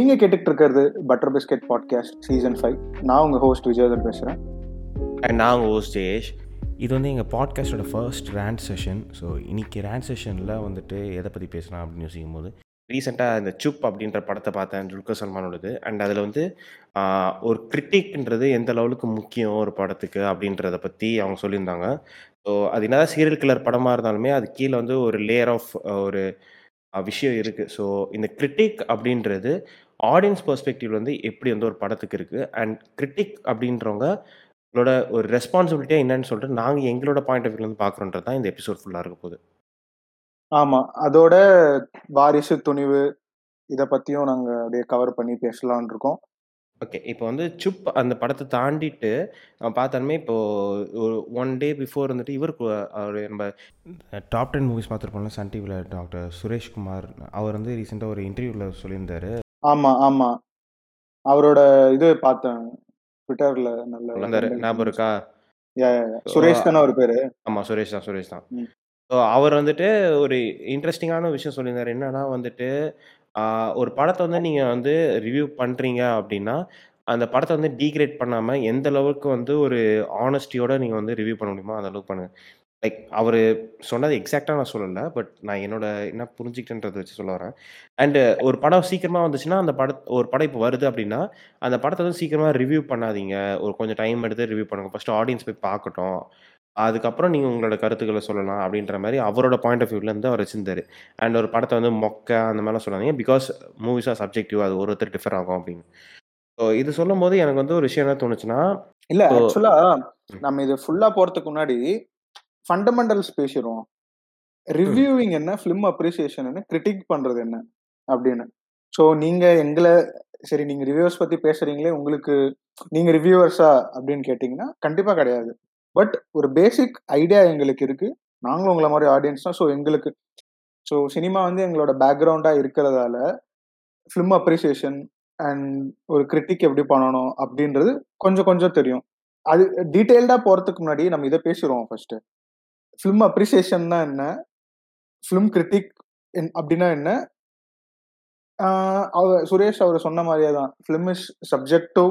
நீங்க கேட்டுட்டு இருக்கிறது butter biscuit podcast season five நான் உங்க ஹோஸ்ட் விஜயதர் பேசுறேன் அண்ட் நான் உங்கள் ஹோஸ்ட் ஜெயேஷ் இது வந்து எங்கள் பாட்காஸ்டோட ஃபர்ஸ்ட் ரேண்ட் செஷன் ஸோ இன்னைக்கு ரேண்ட் செஷனில் வந்துட்டு எதை பற்றி பேசலாம் அப்படின்னு யோசிக்கும் போது ரீசெண்டாக இந்த சுப் அப்படின்ற படத்தை பார்த்தேன் ஜுல்கர் சல்மானோடது அண்ட் அதில் வந்து ஆஹ், ஒரு கிரிட்டிக்ன்றது எந்த லெவலுக்கு முக்கியம் ஒரு படத்துக்கு அப்படின்றத பற்றி அவங்க சொல்லியிருந்தாங்க ஸோ அது என்னதான் சீரியல் கில்லர் படமாக இருந்தாலுமே அது கீழே வந்து ஒரு லேயர் ஆஃப் ஒரு அஹ், விஷயம் இருக்குது ஸோ இந்த கிரிட்டிக் அப்படின்றது ஆடியன்ஸ் பெர்ஸ்பெக்டிவ் வந்து எப்படி வந்து ஒரு படத்துக்கு இருக்குது அண்ட் கிரிட்டிக் அப்படின்றவங்க உங்களோட ஒரு ரெஸ்பான்சிபிலிட்டியாக என்னன்னு சொல்லிட்டு நாங்கள் எங்களோட பாயிண்ட் ஆஃப் வியூலேருந்து பார்க்குறோன்றது தான் இந்த எபிசோட் ஃபுல்லாக இருக்க போகுது ஆமா அதோட வாரிசு துணிவு இத பத்தியும் நாங்க அப்படியே கவர் பண்ணி பேசலாம்னு இருக்கோம் ஓகே இப்போ வந்து சுப் அந்த படத்தை தாண்டிட்டு நம்ம பார்த்தாலுமே இப்போ ஒரு ஒன் டே பிஃபோர் வந்துட்டு இவருக்கு அவர் நம்ம டாப் டென் மூவிஸ் பார்த்துருப்போம்ல சன் டிவியில் டாக்டர் சுரேஷ்குமார் அவர் வந்து ரீசெண்டாக ஒரு இன்டர்வியூவில் சொல்லியிருந்தாரு ஆமா ஆமா அவரோட இது பார்த்தேன் ட்விட்டர்ல நல்ல சொல்லியிருந்தாரு ஞாபகம் இருக்கா Yeah, yeah, yeah. சுரேஷ் தானே ஒரு பேரு ஆமாம் சுரேஷ் தான் சுரேஷ் தான் ம். ஸோ அவர் வந்துட்டு ஒரு இன்ட்ரெஸ்டிங்கான விஷயம் சொல்லியிருந்தாரு என்னன்னா வந்துட்டு ஆஹ், ஒரு படத்தை வந்து நீங்கள் வந்து ரிவ்யூ பண்ணுறீங்க அப்படின்னா அந்த படத்தை வந்து டீக்ரேட் பண்ணாமல் எந்த லெவலுக்கு வந்து ஒரு ஆனஸ்டியோட நீங்கள் வந்து ரிவ்யூ பண்ண முடியுமோ அந்த அளவுக்கு பண்ணுங்கள் லைக் அவர் சொன்னது எக்ஸாக்டாக நான் சொல்லலை பட் நான் என்னோட என்ன புரிஞ்சுக்கிட்டேன்றதை வச்சு சொல்ல வரேன் அண்டு ஒரு படம் சீக்கிரமாக வந்துச்சுன்னா அந்த பட ஒரு படம் இப்போ வருது அப்படின்னா அந்த படத்தை வந்து சீக்கிரமாக ரிவ்யூ பண்ணாதீங்க ஒரு கொஞ்சம் டைம் எடுத்து ரிவ்யூ பண்ணுங்க ஃபஸ்ட்டு ஆடியன்ஸ் போய் பார்க்கட்டும் அதுக்கப்புறம் நீங்கள் உங்களோட கருத்துக்களை சொல்லலாம் அப்படின்ற மாதிரி அவரோட பாயிண்ட் ஆஃப் வியூலேருந்து அவர் வச்சிருந்தாரு அண்ட் ஒரு படத்தை வந்து மொக்க அந்த மாதிரிலாம் சொல்லாதீங்க பிகாஸ் மூவிஸ் ஆர் சப்ஜெக்டிவ் அது ஒருத்தர் டிஃபர் ஆகும் அப்படின்னு ஸோ இது சொல்லும் போது எனக்கு வந்து ஒரு விஷயம் என்ன தோணுச்சுன்னா இல்ல So- ஆக்சுவலா நம்ம இது ஃபுல்லா போறதுக்கு முன்னாடி ஃபண்டமெண்டல்ஸ் பேசிடுவோம் ரிவ்யூவிங் என்ன ஃபிலிம் அப்ரிசியேஷன் என்ன கிரிட்டிக் பண்றது என்ன அப்படின்னு ஸோ நீங்க எங்களை சரி நீங்க ரிவ்யூவர்ஸ் பத்தி பேசுறீங்களே உங்களுக்கு நீங்க ரிவ்யூவர்ஸா அப்படின்னு கேட்டீங்கன்னா கண்டிப்பா கிடையாது பட் ஒரு பேசிக் ஐடியா எங்களுக்கு இருக்கு நாங்களும் உங்களை மாதிரி ஆடியன்ஸ் தான் ஸோ எங்களுக்கு ஸோ சினிமா வந்து எங்களோட பேக்ரவுண்டா இருக்கிறதால ஃபிலிம் அப்ரிசியேஷன் அண்ட் ஒரு கிரிட்டிக் எப்படி பண்ணணும் அப்படின்றது கொஞ்சம் கொஞ்சம் தெரியும் அது டீட்டெயில்டா போறதுக்கு முன்னாடி நம்ம இதை பேசிடுவோம் ஃபர்ஸ்ட் ஃபிலிம் அப்ரிசியேஷன்னா என்ன ஃபிலிம் கிரிட்டிக் அப்படின்னா என்ன ஆஹ் அவர் சுரேஷ் அவர் சொன்ன மாதிரியே தான் film is subjective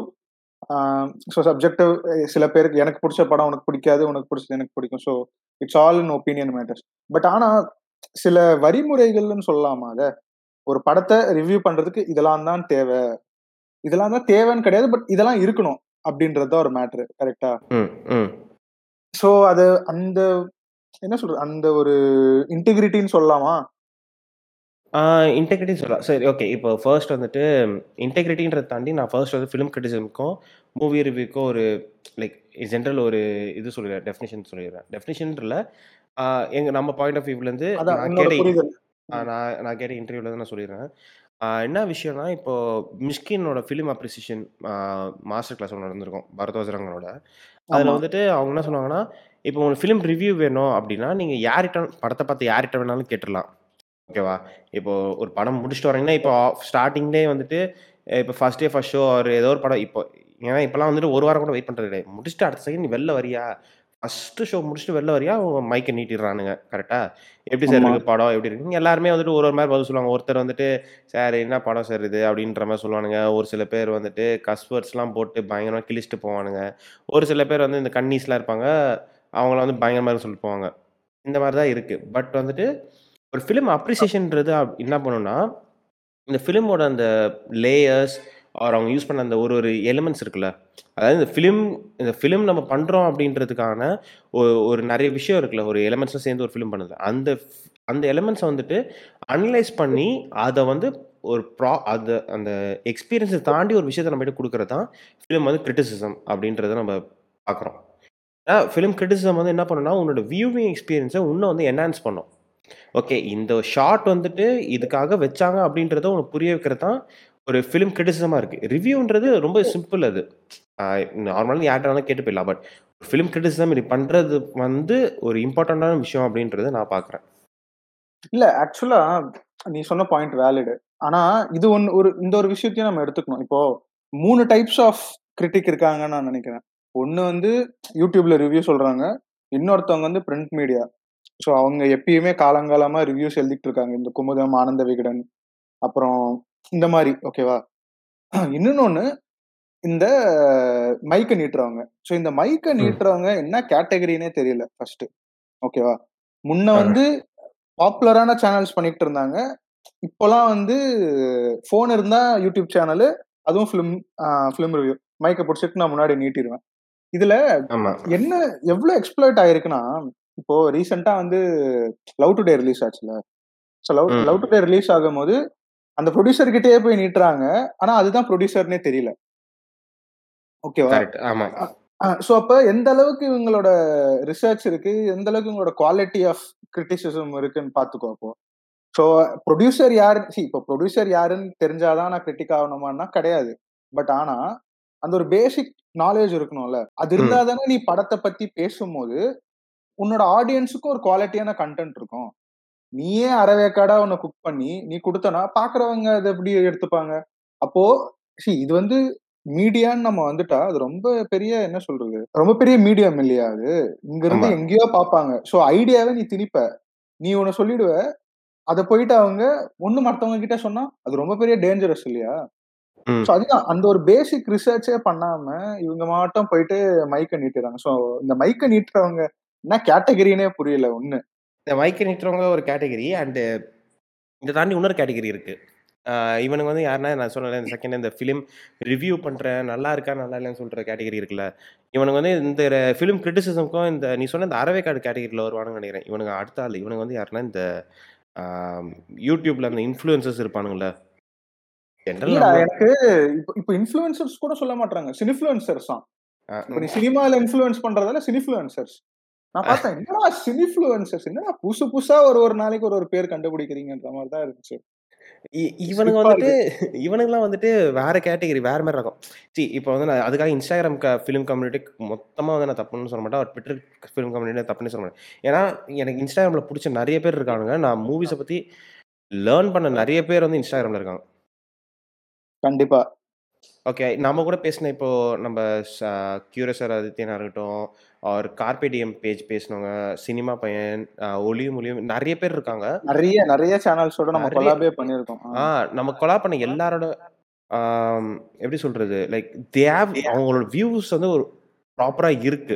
so subjective சில பேருக்கு எனக்கு பிடிச்ச படம் உனக்கு பிடிக்காது உனக்கு பிடிச்சது எனக்கு பிடிக்கும் so it's all in opinion matters but ஆனா சில வரிமுறைகள்னு சொல்லலாமா அத ஒரு படத்தை ரிவ்யூ பண்றதுக்கு இதெல்லாம் தான் தேவை இதெல்லாம் தான் தேவைன்னு கிடையாது பட் இதெல்லாம் இருக்கணும் அப்படின்றது தான் ஒரு மேட்ரு கரெக்டா ம் ம் ஸோ அது அந்த என்ன சொல்றது அந்த ஒரு இன்டிகிரிட்டின்னு சொல்லலாமா இன்டெகிரிட்டி சொல்லலாம் சரி ஓகே இப்போ ஃபர்ஸ்ட் வந்துட்டு இன்டெகிரிட்டின்றதை தாண்டி நான் ஃபர்ஸ்ட் வந்து ஃபிலிம் கிரிட்டிசமுக்கும் மூவி ரிவ்யூக்கும் ஒரு லைக் ஜென்ரல் ஒரு இது சொல்லிடுறேன் டெஃபினேஷன் சொல்லிடுறேன் டெஃபினேஷன்ல எங்கள் நம்ம பாயிண்ட் ஆஃப் வியூலேருந்து அதான் நான் உன்னோட கேட்ட புரிதல் ஆ, நான் நான் கேட்ட இன்டர்வியூவில் தான் நான் சொல்லிடுறேன் ஆ, என்ன விஷயம்னா இப்போ மிஷ்கினோட ஃபிலிம் அப்ரிசியேஷன் மாஸ்டர் கிளாஸ் ஒன்று நடந்திருக்கும் பரதோசரங்களோட அதில் ஆமா. வந்துட்டு அவங்க என்ன சொன்னாங்கன்னா இப்போ உங்களுக்கு ஃபிலிம் ரிவ்யூ வேணும் அப்படின்னா நீங்கள் யார்கிட்ட படத்தை பார்த்து யார்கிட்ட வேணாலும் கேட்டுடலாம் ஓகேவா இப்போ ஒரு படம் முடிச்சுட்டு வரீங்கன்னா இப்போ ஸ்டார்டிங்லேயே வந்துட்டு இப்போ ஃபர்ஸ்ட் டே ஃபர்ஸ்ட் ஷோ ஒரு ஏதோ ஒரு படம் இப்போ ஏன்னா இப்போலாம் வந்துட்டு ஒரு வாரம் கூட வெயிட் பண்ணுறது கிடையாது முடிச்சுட்டு அடுத்த செகண்ட் நீ வெளில வரியா ஃபஸ்ட்டு ஷோ முடிச்சுட்டு வெளில வரியா அவங்க மைக்கை நீட்டிடுறானுங்க கரெக்டாக எப்படி சார் ஆமா. இருக்கு படம் எப்படி இருக்கு எல்லாருமே வந்துட்டு ஒரு ஒரு மாதிரி பதில் சொல்லுவாங்க ஒருத்தர் வந்துட்டு சார் என்ன படம் சார் இது அப்படின்ற மாதிரி சொல்லுவானுங்க ஒரு சில பேர் வந்துட்டு கஸ்வர்ட்ஸ்லாம் போட்டு பயங்கரமாக கிழிச்சிட்டு போவானுங்க ஒரு சில பேர் வந்து இந்த கன்னீஸ்லாம் இருப்பாங்க அவங்கள வந்து பயங்கரமாக சொல்லிட்டு போவாங்க இந்த மாதிரி தான் இருக்குது பட் வந்துட்டு ஒரு ஃபிலிம் அப்ரிசியேஷன்ன்றது அப்- என்ன பண்ணுன்னா இந்த ஃபிலிமோட அந்த லேயர்ஸ் ஆர் அவங்க யூஸ் பண்ண அந்த ஒரு ஒரு எலிமெண்ட்ஸ் இருக்குல்ல அதாவது இந்த ஃபிலிம் இந்த ஃபிலிம் நம்ம பண்ணுறோம் அப்படின்றதுக்கான ஒரு ஒரு நிறைய விஷயம் இருக்குல்ல ஒரு எலிமெண்ட்ஸும் சேர்ந்து ஒரு ஃபிலிம் பண்ணுது அந்த f- அந்த எலிமெண்ட்ஸை வந்துட்டு அனலைஸ் பண்ணி அதை வந்து ஒரு ப்ரா அந்த அந்த எக்ஸ்பீரியன்ஸை தாண்டி ஒரு விஷயத்தை நம்ம கிட்ட கொடுக்குறது தான் ஃபிலிம் வந்து கிரிட்டிசிசம் அப்படின்றத நம்ம பார்க்குறோம் ஏன்னா ஃபிலிம் கிரிட்டிசிசம் வந்து என்ன பண்ணுன்னா உன்னோட வியூவிங் எக்ஸ்பீரியன்ஸை இன்னும் வந்து என்ஹான்ஸ் பண்ணும் ஓகே இந்த ஷார்ட் வந்துட்டு இதுக்காக வச்சாங்க அப்படின்றத உனக்கு புரிய வைக்கிறது தான் ஒரு ஃபிலிம் கிரிட்டிசிசமாக இருக்குது ரிவ்யூன்றது ரொம்ப சிம்பிள் அது நார்மலாக யார்கிட்ட வேணாலும் கேட்டு போயிடலாம் பட் ஃபிலிம் கிரிட்டிசிசம் இப்படி பண்ணுறது வந்து ஒரு இம்பார்ட்டண்ட்டான விஷயம் அப்படின்றத நான் பார்க்குறேன் இல்ல ஆக்சுவலா நீ சொன்ன பாயிண்ட் வேலிடு ஆனா இது ஒன்னு ஒரு இந்த ஒரு விஷயத்தையும் நம்ம எடுத்துக்கணும் இப்போ மூணு டைப்ஸ் ஆஃப் கிரிட்டிக் இருக்காங்கன்னு நான் நினைக்கிறேன் ஒன்னு வந்து யூடியூப்ல ரிவ்யூ சொல்றாங்க இன்னொருத்தவங்க வந்து பிரிண்ட் மீடியா ஸோ அவங்க எப்பயுமே காலங்காலமா ரிவ்யூஸ் எழுதிட்டு இருக்காங்க இந்த குமுதம் ஆனந்த விகடன் அப்புறம் இந்த மாதிரி ஓகேவா இன்னொன்னு இந்த மைக்க நீட்டுறவங்க ஸோ இந்த மைக்க ம். நீட்டுறவங்க என்ன கேட்டகரினே தெரியல ஃபர்ஸ்ட் ஓகேவா முன்ன ஆ. வந்து பாப்புலரான சேனல்ஸ் பண்ணிட்டு இருந்தாங்க இப்போலாம் வந்து ஃபோன் இருந்தா யூடியூப் சேனலு அதுவும் ஃபிலிம் ஃபிலிம் ரிவ்யூ மைக்க பிடிச்சிட்டு நான் முன்னாடி நீட்டிடுவேன் இதுல ஆமா. என்ன எவ்வளவு எக்ஸ்ப்ளோர்ட் ஆயிருக்குன்னா இப்போ ரீசெண்டா வந்து லவ் டுடே ரிலீஸ் ஆச்சுல ஸோ லவ் ம். லவ் டுடே ரிலீஸ் ஆகும்போது அந்த ப்ரொடியூசர் கிட்டயே போய் நீட்டுறாங்க ஆனா அதுதான் ப்ரொடியூசர்னே தெரியல ஓகேவா கரெக்ட். ஆமா. ஸோ அப்ப எந்த அளவுக்கு இவங்களோட ரிசர்ச் இருக்கு எந்த அளவுக்கு இவங்களோட குவாலிட்டி ஆஃப் கிரிட்டிசிசம் இருக்குன்னு பாத்துக்கோ அப்போ ஸோ ப்ரொடியூசர் யாரு see இப்போ ப்ரொடியூசர் யாருன்னு தெரிஞ்சாதான் நான் கிரிட்டிக் ஆகணுமான்னா கிடையாது பட் ஆனா அந்த ஒரு பேசிக் நாலேஜ் இருக்கணும்ல அது ம். இருந்தா தானே நீ படத்தை பத்தி பேசும்போது உன்னோட ஆடியன்ஸுக்கும் ஒரு குவாலிட்டியான கண்டென்ட் இருக்கும் நீயே அறவேக்காடா உன்னை குக் பண்ணி நீ கொடுத்தனா பாக்குறவங்க அதை எப்படி எடுத்துப்பாங்க அப்போ see இது வந்து மீடியான்னு நம்ம வந்துட்டா அது ரொம்ப பெரிய என்ன சொல்றது ரொம்ப பெரிய மீடியம் இல்லையா அது இங்க இருந்து ஆமா. எங்கேயோ பார்ப்பாங்க சோ ஐடியாவை நீ திணிப்ப நீ உன்னை சொல்லிடுவ அதை போயிட்டு அவங்க ஒண்ணு மத்தவங்க கிட்ட சொன்னா அது ரொம்ப பெரிய டேஞ்சரஸ் இல்லையா ம். சோ அதுதான் அந்த ஒரு பேசிக் ரிசர்ச்சே பண்ணாம இவங்க மட்டும் போயிட்டு மைக்க நீட்டுறாங்க சோ இந்த மைக்க நீட்டுறவங்க என்ன கேட்டகரினே புரியல ஒண்ணு இந்த மைக்க நீட்டுறவங்க ஒரு கேட்டகரி அண்ட் இதை தாண்டி இன்னொரு கேட்டகரி இருக்கு ஆஹ் இவனுங்க வந்து யாருன்னா நான் சொன்னேன் இந்த செகண்ட் இந்த ஃபிலிம் ரிவ்யூ பண்றேன் நல்லா இருக்கா நல்லா இல்லைன்னு சொல்ற கேட்டகரி இருக்குல்ல இவனுங்க வந்து இந்த ஃபிலிம் கிரிட்டிசிசம்க்கும் இந்த நீ சொன்ன இந்த அறவேக்காடு கேட்டகரியில் வருவானுன்னு நினைக்கிறேன் இவனுங்க அடுத்த ஆள் இவனுங்க வந்து யாருன்னா இந்த ஆஹ் யூடியூப்ல அந்த இன்ஃப்ளூயன்சஸ் இருப்பானுங்களே ஜென்ரல் இல்லடா நம்ம எனக்கு இப்போ இப்போ இன்ஃபுளுசர்ஸ் கூட சொல்ல மாட்டாங்க சினிஃபுளுசர்ஸ் தான் ஆஹ் இப்போ நீ சினிமால இன்ஃபுளுன்ஸ் பண்றதால சினிஃபுளுசர்ஸ் நான் பார்த்தேன் என்னடா சினிஃபுளுசர்ஸ் என்னடா புதுசு புதுசா ஒரு ஒரு நாளைக்கு ஒரு ஒரு பேர் கண்டுபிடிக்கிறீங்கன்ற மாதிரி தான் இருந்துச்சு இ- இவனுங்க சிரிப்பா வந்துட்டு இருக்கு இவனுங்கலாம் வந்துட்டு வேற கேட்டகரி வேற மாதிரி இருக்கும் சி இப்போ வந்து நான் அதுக்காக இன்ஸ்டாகிராம் ஃபிலிம் கம்யூனிட்டி மொத்தமாக வந்து நான் தப்புன்னு சொல்ல மாட்டேன் ஒரு ட்விட்டர் ஃபிலிம் கம்யூனிட்டி தப்புன்னு சொல்ல மாட்டேன் ஏன்னா எனக்கு இன்ஸ்டாகிராமில் பிடிச்ச நிறைய பேர் இருக்கானுங்க நான் மூவிஸை பற்றி லேர்ன் பண்ண நிறைய பேர் வந்து இன்ஸ்டாகிராமில் இருக்காங்க கண்டிப்பா ஓகே நம்ம கூட பேசின இப்போ நம்ம கியூரசர் ஆதித்யனா இருக்கட்டும் ஒரு கார்பேடிஎம் பேஜ் பேசினவங்க சினிமா பையன் ஆஹ் ஒளியும் ஒளியும் நிறைய பேர் இருக்காங்க நிறைய நிறைய சேனல்ஸோட நம்ம நிறைய கொலாபே பண்ணியிருக்கோம் ஆ நம்ம கொலா பண்ண எல்லாரோட ஆம், எப்படி சொல்றது லைக் தே ஹேவ் அவங்களோட வியூஸ் வந்து ஒரு ப்ராப்பரா இருக்கு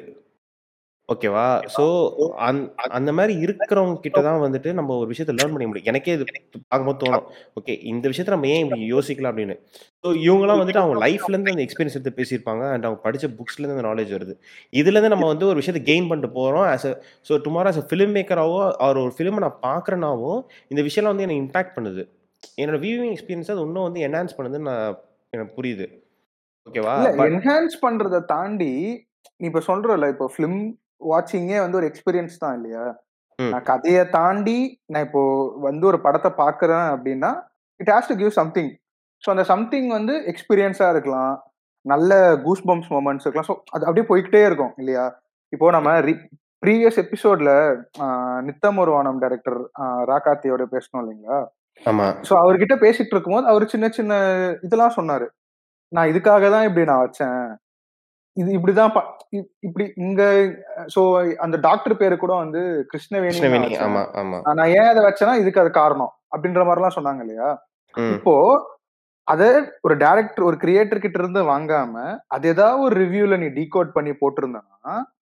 ஓகேவா ஸோ அந் அந்த மாதிரி இருக்கிறவங்க கிட்ட தான் வந்துட்டு நம்ம ஒரு விஷயத்த லேர்ன் பண்ண முடியும் எனக்கே இது பார்க்கும்போது தோணும் ஓகே இந்த விஷயத்த நம்ம ஏன் இப்படி யோசிக்கலாம் அப்படின்னு ஸோ இவங்கலாம் வந்துட்டு அவங்க லைஃப்ல இருந்து அந்த எக்ஸ்பீரியன்ஸ் எடுத்து பேசியிருப்பாங்க அண்ட் அவங்க படிச்ச புக்ஸ்ல இருந்து அந்த நாலேஜ் வருது இதுல இருந்து நம்ம வந்து ஒரு விஷயத்தை கெயின் பண்ணிட்டு போறோம் as a so tomorrow as a film மேக்கராவோ அவர் ஒரு ஃபிலிமை நான் பார்க்குறேனாவோ இந்த விஷயம்லாம் வந்து எனக்கு இம்பாக்ட் பண்ணுது என்னோட வியூவிங் எக்ஸ்பீரியன்ஸ் அது இன்னும் வந்து என்ஹான்ஸ் பண்ணுதுன்னு நான் எனக்கு புரியுது ஓகேவா இல்ல பட் என்ஹான்ஸ் பண்றதை தாண்டி நீ இப்ப சொல்றல இப்போ ஃபிலிம் வாட்சிங்கே வந்து ஒரு எக்ஸ்பீரியன்ஸ் தான் இல்லையா ம் நான் கதையை தாண்டி நான் இப்போ வந்து ஒரு படத்தை பார்க்கறேன் அப்படின்னா it has to give something so அந்த சம்திங் வந்து எக்ஸ்பீரியன்ஸா இருக்கலாம் நல்ல கூஸ் பம்ப்ஸ் மூமெண்ட்ஸ் இருக்கலாம் ஸோ அது அப்படியே போய்கிட்டே இருக்கும் இல்லையா இப்போ நம்ம ப்ரீவியஸ் எபிசோட்ல நித்தம் ஒரு வானம் டைரக்டர் ராகாத்தியோட பேசணும் இல்லைங்களா ஆமா ஸோ அவர்கிட்ட பேசிட்டு இருக்கும்போது அவர் சின்ன சின்ன இதெல்லாம் சொன்னாரு நான் இதுக்காக தான் இப்படி நான் வச்சேன் இது இப்படிதான் ப- இ- இப்படி இங்க சோ அந்த டாக்டர் பேரு கூட வந்து கிருஷ்ணவேணி நான் கிருஷ்ணவேணி வச்சேன் ஆமா ஆமா ஆஹ் நான் ஏன் அதை வச்சேன்னா இதுக்கு அது காரணம் அப்படின்ற மாதிரிலாம் சொன்னாங்க இல்லையா ம் இப்போ அத ஒரு டைரக்டர் ஒரு கிரியேட்டர் கிட்ட இருந்து வாங்காம அது ஏதாவது ஒரு ரிவ்யூல நீ டீகோட் பண்ணி போட்டிருந்தனா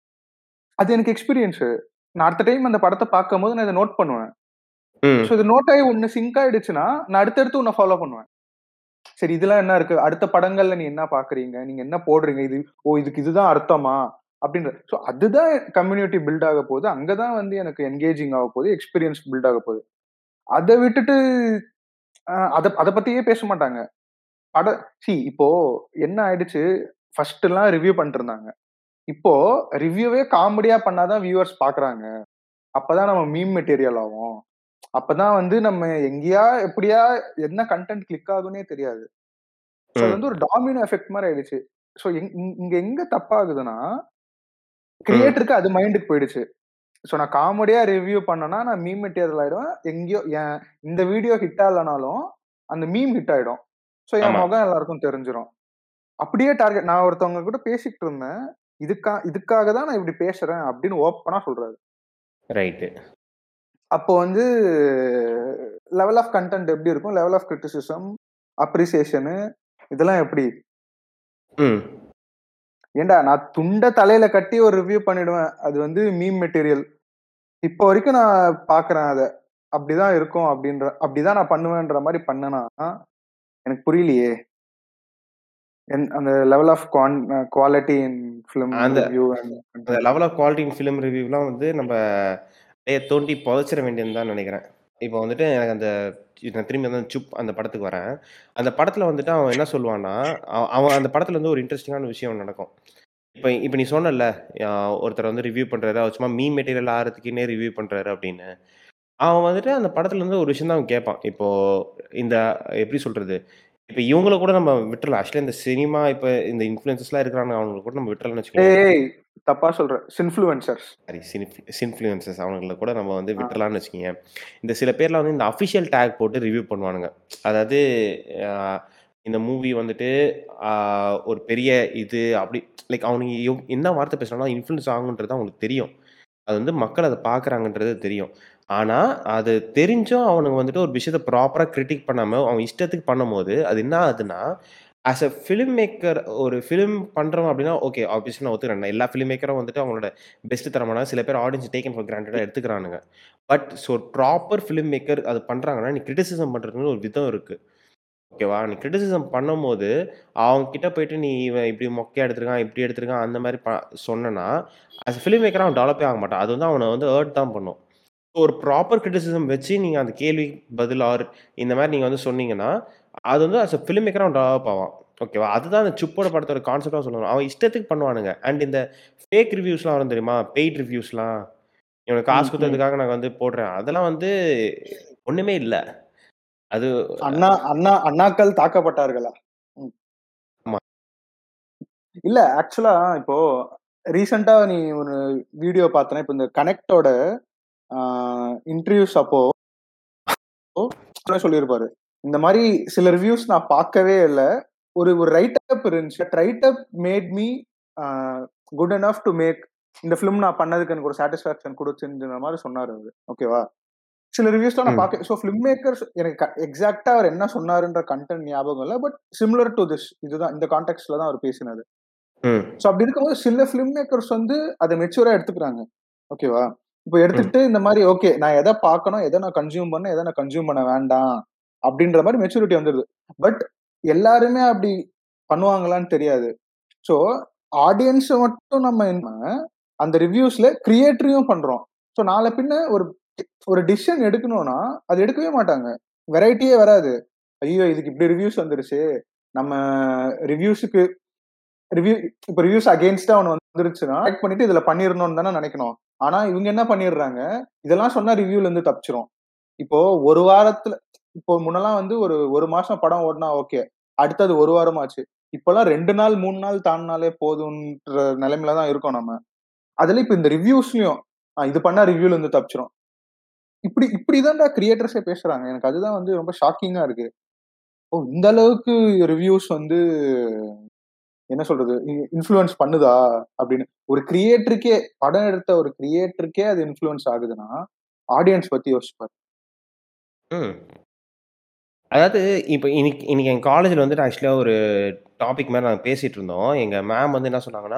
அது எனக்கு எக்ஸ்பீரியன்ஸ் நான் அடுத்த டைம் அந்த படத்தை பார்க்கும்போது நான் இதை நோட் பண்ணுவேன் ம் ஸோ இது நோட் ஆகி ஒன்னு சிங்க் ஆயிடுச்சுன்னா நான் அடுத்தடுத்து உன்னை ஃபாலோ பண்ணுவேன் சரி இதெல்லாம் என்ன இருக்கு அடுத்த படங்கள்ல நீ என்ன பாக்குறீங்க நீங்க என்ன போடுறீங்க இது ஓ இதுக்கு இதுதான் அர்த்தமா அப்படின்ற ஸோ அதுதான் கம்யூனிட்டி பில்ட் ஆக போகுது அங்கதான் வந்து எனக்கு என்கேஜிங் ஆக போகுது எக்ஸ்பீரியன்ஸ் பில்ட் ஆக போகுது அதை விட்டுட்டு ஆஹ் அத அதை பத்தியே பேச மாட்டாங்க பட சி இப்போ என்ன ஆயிடுச்சு ஃபர்ஸ்ட் எல்லாம் ரிவ்யூ பண்ணிட்டு இருந்தாங்க இப்போ ரிவ்யூவே காமெடியா பண்ணாதான் வியூவர்ஸ் பாக்குறாங்க அப்பதான் நம்ம மீம் மெட்டீரியல் ஆகும் அப்பதான் வந்து நம்ம எங்கேயா எப்படியா என்ன கண்டென்ட் கிளிக் ஆகும்னே தெரியாது ஸோ அது ம் வந்து ஒரு டாமினோ எஃபெக்ட் மாதிரி ஆயிடுச்சு ஸோ இங்க எங்க தப்பாகுதுன்னா ம் கிரியேட்டருக்கு அது மைண்டுக்கு போயிடுச்சு ஸோ நான் காமெடியா ரிவ்யூ பண்ணனா நான் மீம் மெட்டீரியல் ஆயிடுவேன் எங்கேயோ என் இந்த வீடியோ ஹிட் ஆகலனாலும் அந்த மீம் ஹிட் ஆயிடும் ஸோ என் ஆமா முகம் எல்லாருக்கும் தெரிஞ்சிடும் அப்படியே டார்கெட் நான் ஒருத்தவங்க கூட பேசிக்கிட்டு இருந்தேன் இதுக்கா இதுக்காக தான் நான் இப்படி பேசுறேன் அப்படின்னு ஓப்பனா சொல்றாரு ரைட்டு அப்போ வந்து லெவல் ஆஃப் கண்டென்ட் எப்படி இருக்கும் லெவல் ஆஃப் கிரிட்டிசிசம் அப்ரிசியேஷனு இதெல்லாம் எப்படி ம் ஏண்டா நான் துண்ட தலையில கட்டி ஒரு ரிவ்யூ பண்ணிடுவேன் அது வந்து மீம் மெட்டீரியல் இப்போ வரைக்கும் நான் பாக்குறேன் அதை அப்படிதான் இருக்கும் அப்படின்ற அப்படிதான் நான் பண்ணுவேன்ற மாதிரி பண்ணனா எனக்கு புரியலையே என்- அந்த level of quality in film அந்த- ரிவ்யூ அந்த level of quality in film ரிவ்யூலாம் வந்து நம்ம அப்படியே தோண்டி புதைச்சிட வேண்டியதுன்னு தான் நினைக்கிறேன் இப்போ வந்துட்டு எனக்கு அந்த நான் திரும்பி வந்து சுப் அந்த படத்துக்கு வரேன் அந்த படத்தில் வந்துட்டு அவன் என்ன சொல்லுவான்னா அவ- அவன் அந்த படத்தில் வந்து ஒரு இன்ட்ரெஸ்டிங்கான விஷயம் நடக்கும் இப்போ இப்போ நீ சொன்னல ஒருத்தர் வந்து ரிவ்யூ பண்ணுறாரு அவர் சும்மா மீ மெட்டீரியல் ஆகிறதுக்குன்னே ரிவ்யூ பண்ணுறாரு அப்படின்னு அவன் வந்துட்டு அந்த படத்துல இருந்து ஒரு விஷயம் தான் அவன் கேட்பான் இப்போ இந்த எப்படி சொல்றது இப்போ இவங்கள கூட நம்ம விட்டுறலாம் ஆக்சுவலி இந்த சினிமா இப்போ இந்த இன்ஃப்ளூயன்சஸ்லாம் இருக்கிறாங்க அவங்களை கூட நம்ம விட்டுறலாம்னு வச்சுக்கோங்க ஏய் தப்பா சொல்ற சின்ஃப்ளூயன்சர்ஸ் சாரி சின்ஃப்ளூயன்சஸ் அவங்கள கூட நம்ம வந்து விட்டுறலாம்னு வச்சுக்கோங்க இந்த சில பேர்லாம் வந்து இந்த அஃபிஷியல் டேக் போட்டு ரிவ்யூ பண்ணுவானுங்க அதாவது ஆஹ், இந்த மூவி வந்துட்டு ஆஹ், ஒரு பெரிய இது அப்படி லைக் அவனுங்க எவ்- என்ன வார்த்தை பேசுறாலும் இன்ஃப்ளூயன்ஸ் ஆகுன்றது அவங்களுக்கு தெரியும் அது வந்து மக்கள் அதை பார்க்குறாங்கன்றது தெரியும் ஆனால் அது தெரிஞ்சும் அவனுங்க வந்துட்டு ஒரு விஷயத்த ப்ராப்பராக கிரிட்டிக் பண்ணாமல் அவன் இஷ்டத்துக்கு பண்ணும்போது அது என்ன ஆகுதுன்னா ஆஸ் அ ஃபிலிம் மேக்கர் ஒரு ஃபிலிம் பண்ணுறோம் அப்படின்னா ஓகே ஆப்வியஸ்லி நான் ஒத்துக்கிறேன் எல்லா ஃபிலிம் மேக்கரும் வந்துட்டு அவங்களோட பெஸ்ட் தரமான சில பேர் ஆடியன்ஸ் டேக்கன் ஃபார் கிராண்டடாக எடுத்துக்கிறானுங்க but so proper film maker அது பண்ணுறாங்கன்னா நீ கிரிட்டிசிசம் பண்ணுறதுன்னு ஒரு விதம் இருக்குது ஓகேவா நீ கிரிட்டிசிசம் பண்ணும்போது அவங்க கிட்ட போயிட்டு நீ இவன் இப்படி மொக்கையா எடுத்திருக்கான் இப்படி எடுத்திருக்கான் அந்த மாதிரி ப சொன்னனா as a ஃபிலிம் மேக்கராக அவன் டெவலப்பே ஆக மாட்டான் அது வந்து அவனை வந்து ஹர்ட் தான் பண்ணும் ஒரு ப்ராப்பர் கிரிட்டிசிசம் வச்சு நீங்கள் அந்த கேள்வி பதில் ஆர் இந்த மாதிரி நீங்கள் வந்து சொன்னீங்கன்னா அது வந்து as a ஃபிலிம் மேக்கராக அவன் டெவலப் ஆவான் ஓகேவா அதுதான் அந்த சுப்போட படத்தோட கான்செப்டாக சொல்லுவாங்க அவன் இஷ்டத்துக்கு பண்ணுவானுங்க அண்ட் இந்த ஃபேக் ரிவ்யூஸ்லாம் வரும் தெரியுமா பெய்ட் ரிவ்யூஸ்லாம் இவனுக்கு காசு ம், ம். கொடுத்ததுக்காக நான் வந்து போடுறேன் அதெல்லாம் வந்து ஒன்றுமே இல்லை அது அண்ணா அண்ணா அண்ணாக்கள் தாக்கப்பட்டார்களா ம். ஆமா. இல்ல ஆக்சுவலா இப்போ ரீசெண்டா நீ ஒரு வீடியோ பார்த்தனா இப்போ இந்த கனெக்டோட இன்டர்வியூஸ் அப்போ சொல்லியிருப்பாரு இந்த மாதிரி சில ரிவ்யூஸ் நான் பார்க்கவே இல்லை ஒரு ஒரு ரைட் அப் இருந்துச்சு write up made me good enough to make இந்த ஃபிலிம் நான் பண்ணதுக்கு எனக்கு ஒரு சாட்டிஸ்ஃபேக்ஷன் கொடுச்சுன்ற மாதிரி சொன்னாரு அவரு ஓகேவா சில ரிவ்யூஸ்லாம் நான் ம். பார்க்க ஸோ ஃபிலிம் மேக்கர்ஸ் எனக்கு எக்ஸாக்டா அவர் என்ன சொன்னாருன்ற கண்டென்ட் ஞாபகம் இல்லை பட் சிமிலர் டு திஸ் இதுதான் இந்த கான்டெக்ட்ல தான் அவர் பேசினாரு ம் ஸோ அப்படி இருக்கும்போது சில ஃபிலிம் மேக்கர்ஸ் வந்து அதை மெச்சூரா எடுத்துக்கிறாங்க ஓகேவா இப்போ எடுத்துக்கிட்டு இந்த மாதிரி ஓகே நான் எதை பார்க்கணும் எதை நான் கன்சியூம் பண்ண எதை நான் கன்சியூம் பண்ண வேண்டாம் அப்படின்ற மாதிரி மெச்சூரிட்டி வந்துடுது பட் எல்லாருமே அப்படி பண்ணுவாங்களான்னு தெரியாது ஸோ ஆடியன்ஸை மட்டும் நம்ம என்ன அந்த ரிவ்யூஸ்ல கிரியேட்டரையும் பண்றோம் ஸோ நாளை பின்ன ஒரு ஒரு டிசிஷன் எடுக்கணும்னா அது எடுக்கவே மாட்டாங்க வெரைட்டியே வராது ஐயோ இதுக்கு இப்படி ரிவ்யூஸ் வந்துருச்சு நம்ம ரிவ்யூஸுக்கு ரிவ்யூ இப்போ ரிவ்யூஸ் அகேன்ஸ்டா ஒன்று வந்துருச்சுன்னா செக் பண்ணிட்டு இதுல பண்ணிடணும்னு தானே நினைக்கணும் ஆனா இவங்க என்ன பண்ணிடுறாங்க இதெல்லாம் சொன்னா ரிவ்யூல இருந்து தப்பிச்சிரும் இப்போ ஒரு வாரத்துல இப்போ முன்னெல்லாம் வந்து ஒரு ஒரு மாசம் படம் ஓடினா ஓகே அடுத்தது ஒரு வாரம் ஆச்சு இப்பெல்லாம் ரெண்டு நாள் மூணு நாள் தாண்டினாலே போதுன்ற நிலைமையில தான் இருக்கோம் நம்ம அதுல இப்ப இந்த ரிவ்யூஸ்லயும் இது பண்ணா ரிவ்யூல இருந்து தப்பிச்சிரும் இப்படி இப்படிதான்டா கிரியேட்டர்ஸே பேசுறாங்க எனக்கு அதுதான் வந்து ரொம்ப ஷாக்கிங்கா இருக்கு ஓ இந்த அளவுக்கு ரிவ்யூஸ் வந்து என்ன சொல்றது இன்ஃப்ளூயன்ஸ் பண்ணுதா அப்படின்னு ஒரு கிரியேட்டருக்கே படம் எடுத்த ஒரு கிரியேட்டருக்கே அது இன்ஃப்ளூயன்ஸ் ஆகுதுன்னா ஆடியன்ஸ் பத்தி யோசிப்பாரு ம் அதாவது இப்போ இன்னைக்கு இன்னைக்கு என் காலேஜில் வந்துட்டு ஆக்சுவலாக ஒரு டாபிக் மாதிரி நாங்கள் பேசிகிட்டு இருந்தோம் எங்கள் மேம் வந்து என்ன சொன்னாங்கன்னா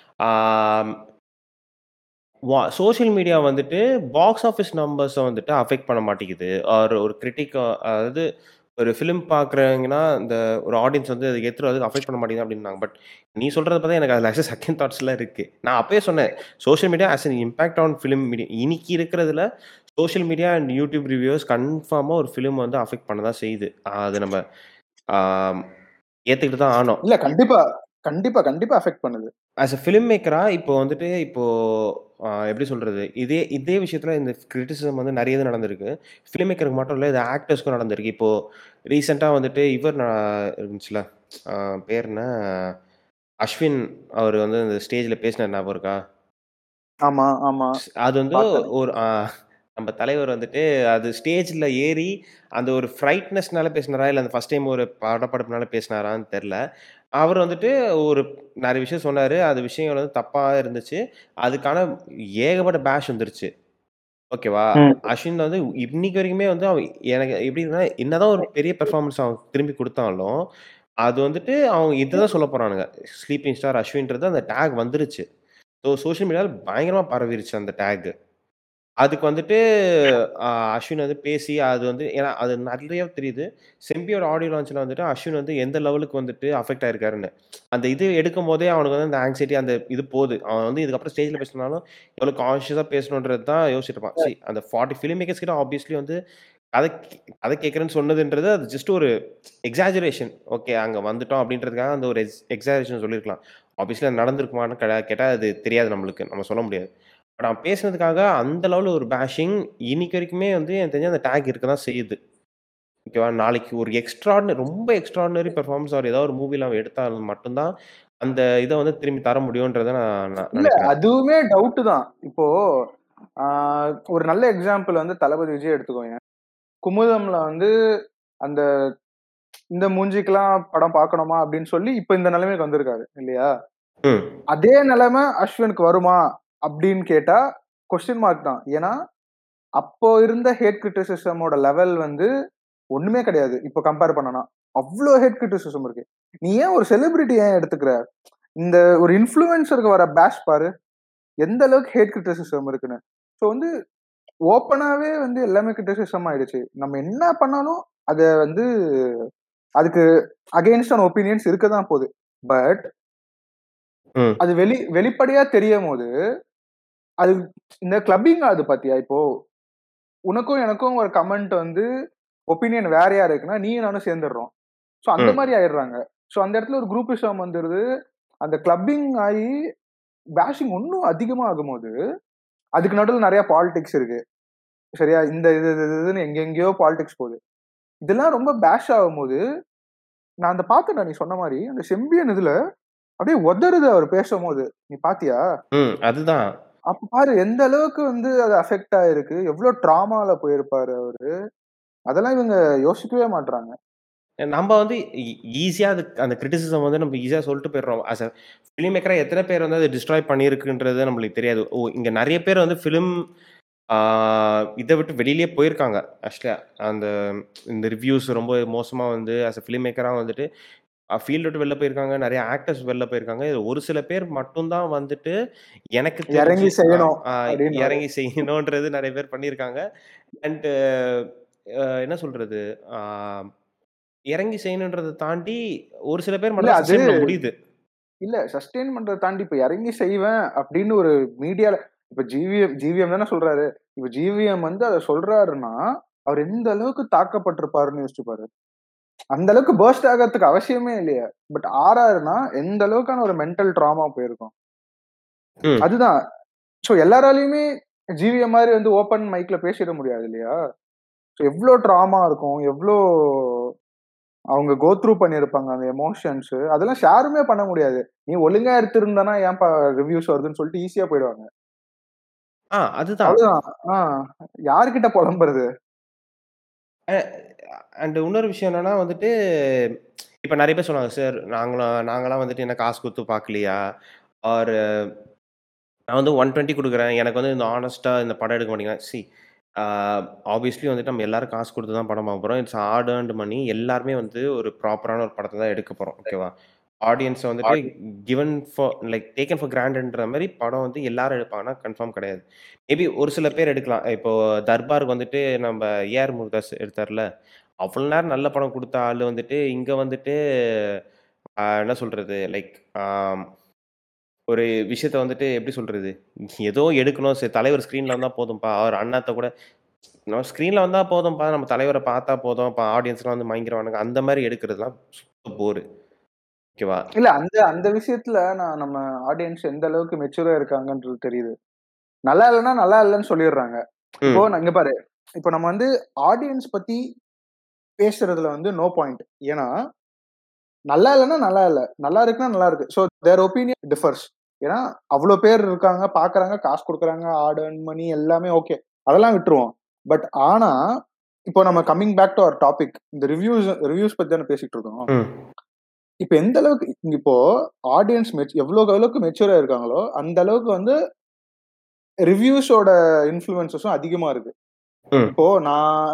வா சோஷியல் மீடியா வந்துட்டு பாக்ஸ் ஆஃபீஸ் நம்பர்ஸை வந்துட்டு அஃபெக்ட் பண்ண மாட்டேங்குது ஆர் ஒரு கிரிட்டிக் அதாவது ஒரு ஃபிலிம் பார்க்குறீங்கன்னா இந்த ஒரு ஆடியன்ஸ் வந்து அதுக்கு எத்தனை அதுக்கு அஃபெக்ட் பண்ண மாட்டேங்குது அப்படின்னாங்க பட் நீ சொல்கிறத பார்த்தா எனக்கு அதில் ஆக்சுவலி செகண்ட் தாட்ஸ்லாம் இருக்குது நான் அப்பயே சொன்னேன் social media as an impact on film media இன்னைக்கு இருக்கிறதுல social media and YouTube reviews கன்ஃபார்மாக ஒரு ஃபிலிம் வந்து அஃபெக்ட் பண்ண தான் செய்யுது அது நம்ம ஏற்றுக்கிட்டு தான் ஆனோம் இல்ல கண்டிப்பா கண்டிப்பா கண்டிப்பா அஃபெக்ட் பண்ணுது ஆஸ் அ ஃபிலிம் மேக்கரா இப்போ வந்துட்டு இப்போ ஆஹ் எப்படி சொல்றது இதே இதே விஷயத்துல இந்த கிரிட்டிசிசம் வந்து நிறைய இது நடந்திருக்கு ஃபிலிம் மேக்கருக்கு மட்டும் இல்லை இது ஆக்டர்ஸ்க்கும் நடந்திருக்கு இப்போ ரீசெண்டாக வந்துட்டு இவர் நான் இருந்துச்சுல ஆஹ் பேர் என்ன அஸ்வின் அவர் வந்து இந்த ஸ்டேஜில் பேசினார் ஞாபகம் இருக்கா ஆமா ஆமா அது வந்து பார்த்தேன். ஒரு ஆ, நம்ம தலைவர் வந்துட்டு அது ஸ்டேஜில் ஏறி அந்த ஒரு ஃப்ரைட்னஸ்னால பேசினாரா இல்லை அந்த ஃபர்ஸ்ட் டைம் ஒரு படப்படப்புனால பேசினாரான்னு தெரில அவர் வந்துட்டு ஒரு நிறைய விஷயம் சொன்னார் அது விஷயங்கள் வந்து தப்பாக இருந்துச்சு அதுக்கான ஏகப்பட்ட பேஷ் வந்துருச்சு ஓகேவா ம். அஸ்வின் வந்து இன்னைக்கு வரைக்குமே வந்து அவன் எனக்கு எப்படின்னா என்னதான் ஒரு பெரிய பெர்ஃபார்மன்ஸ் அவன் திரும்பி கொடுத்தாலும் அது வந்துட்டு அவங்க இதுதான் சொல்ல போறானுங்க. ஸ்லீப்பிங் ஸ்டார் அஸ்வின்றது அந்த டேக் வந்துருச்சு. ஸோ சோசியல் மீடியால பயங்கரமா பரவிருச்சு அந்த டேக். அதுக்கு வந்துட்டு அ அஸ்வின் வந்து பேசி அது வந்து ஏன்னா அது நெறைய தெரியுது. செம்பியோட ஆடியோ லான்ச்ல வந்துட்டு அஸ்வின் வந்து எந்த லெவலுக்கு வந்துட்டு அஃபெக்ட் ஆயிருக்காருன்னு. அந்த இது எடுக்கும்போதே அவனுக்கு வந்து அந்த ஆங்ஸைட்டி அந்த இது போது. அவன் வந்து இதுக்கப்புறம் ஸ்டேஜ்ல பேசினாலும் எவ்வளோ கான்ஷியஸா பேசணுன்றது தான் யோசிச்சுட்டு இருப்பான். சி அந்த 40 ஃபில்ம் மேக்கர்ஸ் கிட்ட ஆப்வியஸ்லி வந்து கதை கதை கேட்கிறேன்னு சொன்னதுன்றது அது ஜஸ்ட் ஒரு எக்ஸாஜரேஷன். ஓகே அங்க வந்துட்டோம் அப்படின்றதுக்காக அந்த ஒரு எக்ஸ் எக்ஸாஜரேஷன் சொல்லியிருக்கலாம். ஆப்வியஸ்லி அது நடந்திருக்குமான்னு கட கேட்டா அது தெரியாது நம்மளுக்கு. நம்ம சொல்ல முடியாது. பட் அவன் பேசினதுக்காக அந்த லெவல்ல ஒரு பேஷிங் இன்னைக்கு வரைக்குமே வந்து எனக்கு தெரிஞ்சு அந்த டேக் இருக்க தான் செய்யுது. ஓகேவா? நாளைக்கு ஒரு எக்ஸ்ட்ரார்டினரி ரொம்ப எக்ஸ்ட்ரார்டினரி பெர்ஃபார்மன்ஸ் அவர் ஏதாவது ஒரு மூவில அவன் எடுத்தா மட்டும் தான் அந்த இத வந்து திரும்பி தர முடியும்ன்றத நான் நான் இல்ல நினைக்கிறேன். அதுவுமே டவுட் தான். இப்போ ஆ ஒரு நல்ல எக்ஸாம்பிள் வந்து தளபதி விஜய் எடுத்துக்கோங்க. குமுதம்ல வந்து அந்த இந்த மூஞ்சிக்கெல்லாம் படம் பார்க்கணுமா அப்படின்னு சொல்லி இப்ப இந்த நிலைமைக்கு வந்திருக்காரு இல்லையா? ம். அதே நிலைமை அஸ்வினுக்கு வருமா அப்படின்னு கேட்டா கொஸ்டின் மார்க் தான். ஏன்னா அப்போ இருந்த ஹேட் கிரிட்டிசிசமோட லெவல் வந்து ஒண்ணுமே கிடையாது. இப்போ கம்பேர் பண்ணனா. அவ்ளோ ஹேட் கிரிட்டிசிசம் இருக்கு. நீ ஏன் ஒரு செலிபிரிட்டி ஏன் எடுத்துக்கிற? இந்த ஒரு இன்ஃப்ளூயன்சருக்கு வர பேஷ் பாரு. எந்த அளவுக்கு ஹேட் கிரிட்டிசிசம் இருக்குன்னு. ஸோ வந்து ஓப்பனாவே வந்து எல்லாமே கிரிட்டிசிசம் ஆயிடுச்சு. நம்ம என்ன பண்ணாலும் அத வந்து அதுக்கு அகைன்ஸ்டான ஒப்பீனியன்ஸ் இருக்க தான் போகுது. பட் ம். அது வெளி வெளிப்படையா தெரியும்போது, அது இந்த கிளப்பிங் ஆகுது பாத்தியா? இப்போ உனக்கும் எனக்கும் ஒரு கமெண்ட் வந்து ஒப்பீனியன் வேறயா இருக்குன்னா, நீயும் நானும் சேர்ந்துடுறோம். ஸோ அந்த ம். மாரி ஆயிடுறாங்க. ஸோ அந்த இடத்துல ஒரு குரூப்பிசம் வந்துருது. அந்த கிளப்பிங் ஆயி பேஷிங் இன்னும் அதிகமா ஆகும்போது, அதுக்கு நடுவுல நெறைய பாலிடிக்ஸ் இருக்கு. சரியா? இந்த இது இது இதுன்னு எங்கெங்கேயோ பாலிடிக்ஸ் போகுது. இதெல்லாம் ரொம்ப பேஷ் ஆகும்போது, நான் அந்த பார்த்தேன்டா நீ சொன்ன மாரி. அந்த செம்பியன் இதுல அப்படியே உதறுது அவர் பேசும்போது. நீ பாத்தியா? ம். அதுதான். அப்ப பாரு எந்த அளவுக்கு வந்து அது அஃபெக்ட் ஆயிருக்கு. எவ்ளோ ட்ராமால போயிருப்பாரு அவரு. அதெல்லாம் இவங்க யோசிக்கவே மாட்றாங்க. நம்ப வந்து ஈ ஈஸியா அது அந்த கிரிட்டிசிசம் வந்து நம்ம ஈஸியா சொல்லிட்டு போயிடுறோம். ஆஸ் அ ஃபில்ம் மேக்கரா எத்தன பேர் வந்து அத டிஸ்ட்ராய் பண்ணியிருக்குன்றது நம்மளுக்கு தெரியாது. ஓ! இங்க நெறைய பேர் வந்து ஃபிலிம் ஆ இத விட்டு வெளியிலேயே போயிருக்காங்க. ஆக்சுவலா அந்த இந்த ரிவ்யூஸ் ரொம்ப மோசமா வந்து ஆஸ் அ ஃபில்ம் மேக்கரா வந்துட்டு அ ஃபீல்ட விட்டு வெளில போயிருக்காங்க. நெறைய ஆக்டர்ஸ் வெளில போயிருக்காங்க. இது ஒரு சில பேர் மட்டும் தான் வந்துட்டு எனக்கு தெரிஞ்சு இறங்கி ஆ செய்யணும் ஆ அப்படின்னுவாரு. இறங்கி செய்யணுன்றது நெறைய பேர் பண்ணியிருக்காங்க. அண்ட் அ என்ன சொல்றது? ஆ இறங்கி செய்யணுன்றத தாண்டி ஒரு சில பேர் இல்ல மட்டும் தான் அது சஸ்டெயின் பண்ண முடியுது. இல்ல சஸ்டெயின் பண்றத தாண்டி இப்ப இறங்கி செய்வேன் அப்படின்னு ஒரு மீடியால இப்ப ஜிவிஎம் ஜிவிஎம் தானே சொல்றாரு. இப்ப ஜிவிஎம் வந்து அத சொல்றாருன்னா, அவர் எந்த அளவுக்கு தாக்கப்பட்டிருப்பாருன்னு யோசிச்சு பாரு. அந்த அளவுக்கு பர்ஸ்ட் ஆகறதுக்கு அவசியமே இல்லையே. பட் ஆர்ஆர்னா எந்த அளவுக்கான ஒரு மென்டல் ட்ராமா போயிருக்கும். ம். அதுதான். ஸோ எல்லாராலயுமே ஜிவிஎம் மாரி வந்து ஓப்பன் மைக்ல பேசிட முடியாது இல்லையா? ஸோ எவ்ளோ ட்ராமா இருக்கும். எவ்ளோ அவங்க கோ த்ரூ பண்ணியிருப்பாங்க அந்த எமோஷன்ஸ். அதெல்லாம் ஷேருமே பண்ண முடியாது. நீ ஒழுங்கா எடுத்திருந்தனா ஏன்பா ரிவ்யூஸ் வருதுன்னு சொல்லிட்டு ஈஸியா போயிடுவாங்க. ஆ அதுதான். அவ்வளவுதான். ஆ யார்கிட்ட புலம்புறது? அ அண்ட் இன்னொரு விஷயம் என்னன்னா வந்துட்டு, இப்ப நெறைய பேர் சொல்லுவாங்க, "சார் நாங்கலாம் நாங்கலாம் வந்துட்டு என்ன காசு குடுத்து பார்க்கலையா? ஆர் நான் வந்து 120 குடுக்குறேன். எனக்கு வந்து இந்த ஹானஸ்ட்டா இந்த படம் எடுக்க மாட்டீங்களா?" சி ஆ ஆப்வியஸ்லி வந்துட்டு நம்ம எல்லாரும் காசு குடுத்து தான் படம் பார்க்க போறோம். It's hard earned money. எல்லாருமே வந்து ஒரு ப்ராப்பரான ஒரு படத்த தான் எடுக்க போறோம். ஓகேவா? ஆடியன்ஸ வந்துட்டு given for like taken for கிராண்டட்ன்ற மாரி படம் வந்து எல்லாரும் எடுப்பாங்கன்னா கன்ஃபார்ம் கிடையாது. மேபி ஒரு சில பேர் எடுக்கலாம். இப்போ தர்பாருக்கு வந்துட்டு நம்ப ஏஆர் முருகதாஸ் எடுத்தார்ல. அவ்வளோ நேரம் நல்ல படம் குடுத்த ஆளு வந்துட்டு, இங்க வந்துட்டு அ என்ன சொல்றது? லைக் ஆம் ஒரு விஷயத்த வந்துட்டு எப்படி சொல்றது? ஏதோ எடுக்கணும். சரி தலைவர் ஸ்க்ரீன்ல வந்தா போதும்பா. அவர் அண்ணாத்த கூட நம்ம ஸ்க்ரீன்ல வந்தா போதும்பா. நம்ம தலைவர பார்த்தா போதும். இப்ப ஆடியன்ஸ்லாம் வந்து மயங்கிருவானுங்க. அந்த மாரி எடுக்கிறதுலாம் சுத்த போரு. ஓகேவா? இல்ல அந்த அந்த விஷயத்துல நான் நம்ம ஆடியன்ஸ் எந்த அளவுக்கு மெச்சூரா இருக்காங்கன்றது தெரியுது. நல்லா இல்லன்னா நல்லா இல்லன்னு சொல்லிடுறாங்க. இப்போ ம். நான் இங்க பாரு. இப்போ நம்ம வந்து ஆடியன்ஸ் பத்தி பேசுறதுல வந்து நோ பாயிண்ட். ஏன்னா, நல்லா இல்லன்னா நல்லா இல்ல. நல்லா இருக்குன்னா நல்லா இருக்கு. So their opinion differs. ஏன்னா, அவ்ளோ பேர் இருக்காங்க, பார்க்குறாங்க, காசு குடுக்குறாங்க, ஹார்ட் ஏர்ன் மனி எல்லாமே ஓகே. அதெல்லாம் விட்டுருவோம். பட் ஆனா, இப்போ நம்ம coming back to our topic. இந்த ரிவ்யூஸ் ரிவ்யூஸ் பத்தி தானே பேசிட்டு இருக்கோம். ம். இப்ப எந்த அளவுக்கு இப்போ ஆடியன்ஸ் மெச் எவ்வளோக்கு எவ்வளவுக்கு மெச்சூரா இருக்காங்களோ, அந்த அளவுக்கு வந்து ரிவ்யூஸோட இன்ஃப்ளூயன்ஸஸும் அதிகமா இருக்கு. ம். இப்போ நான்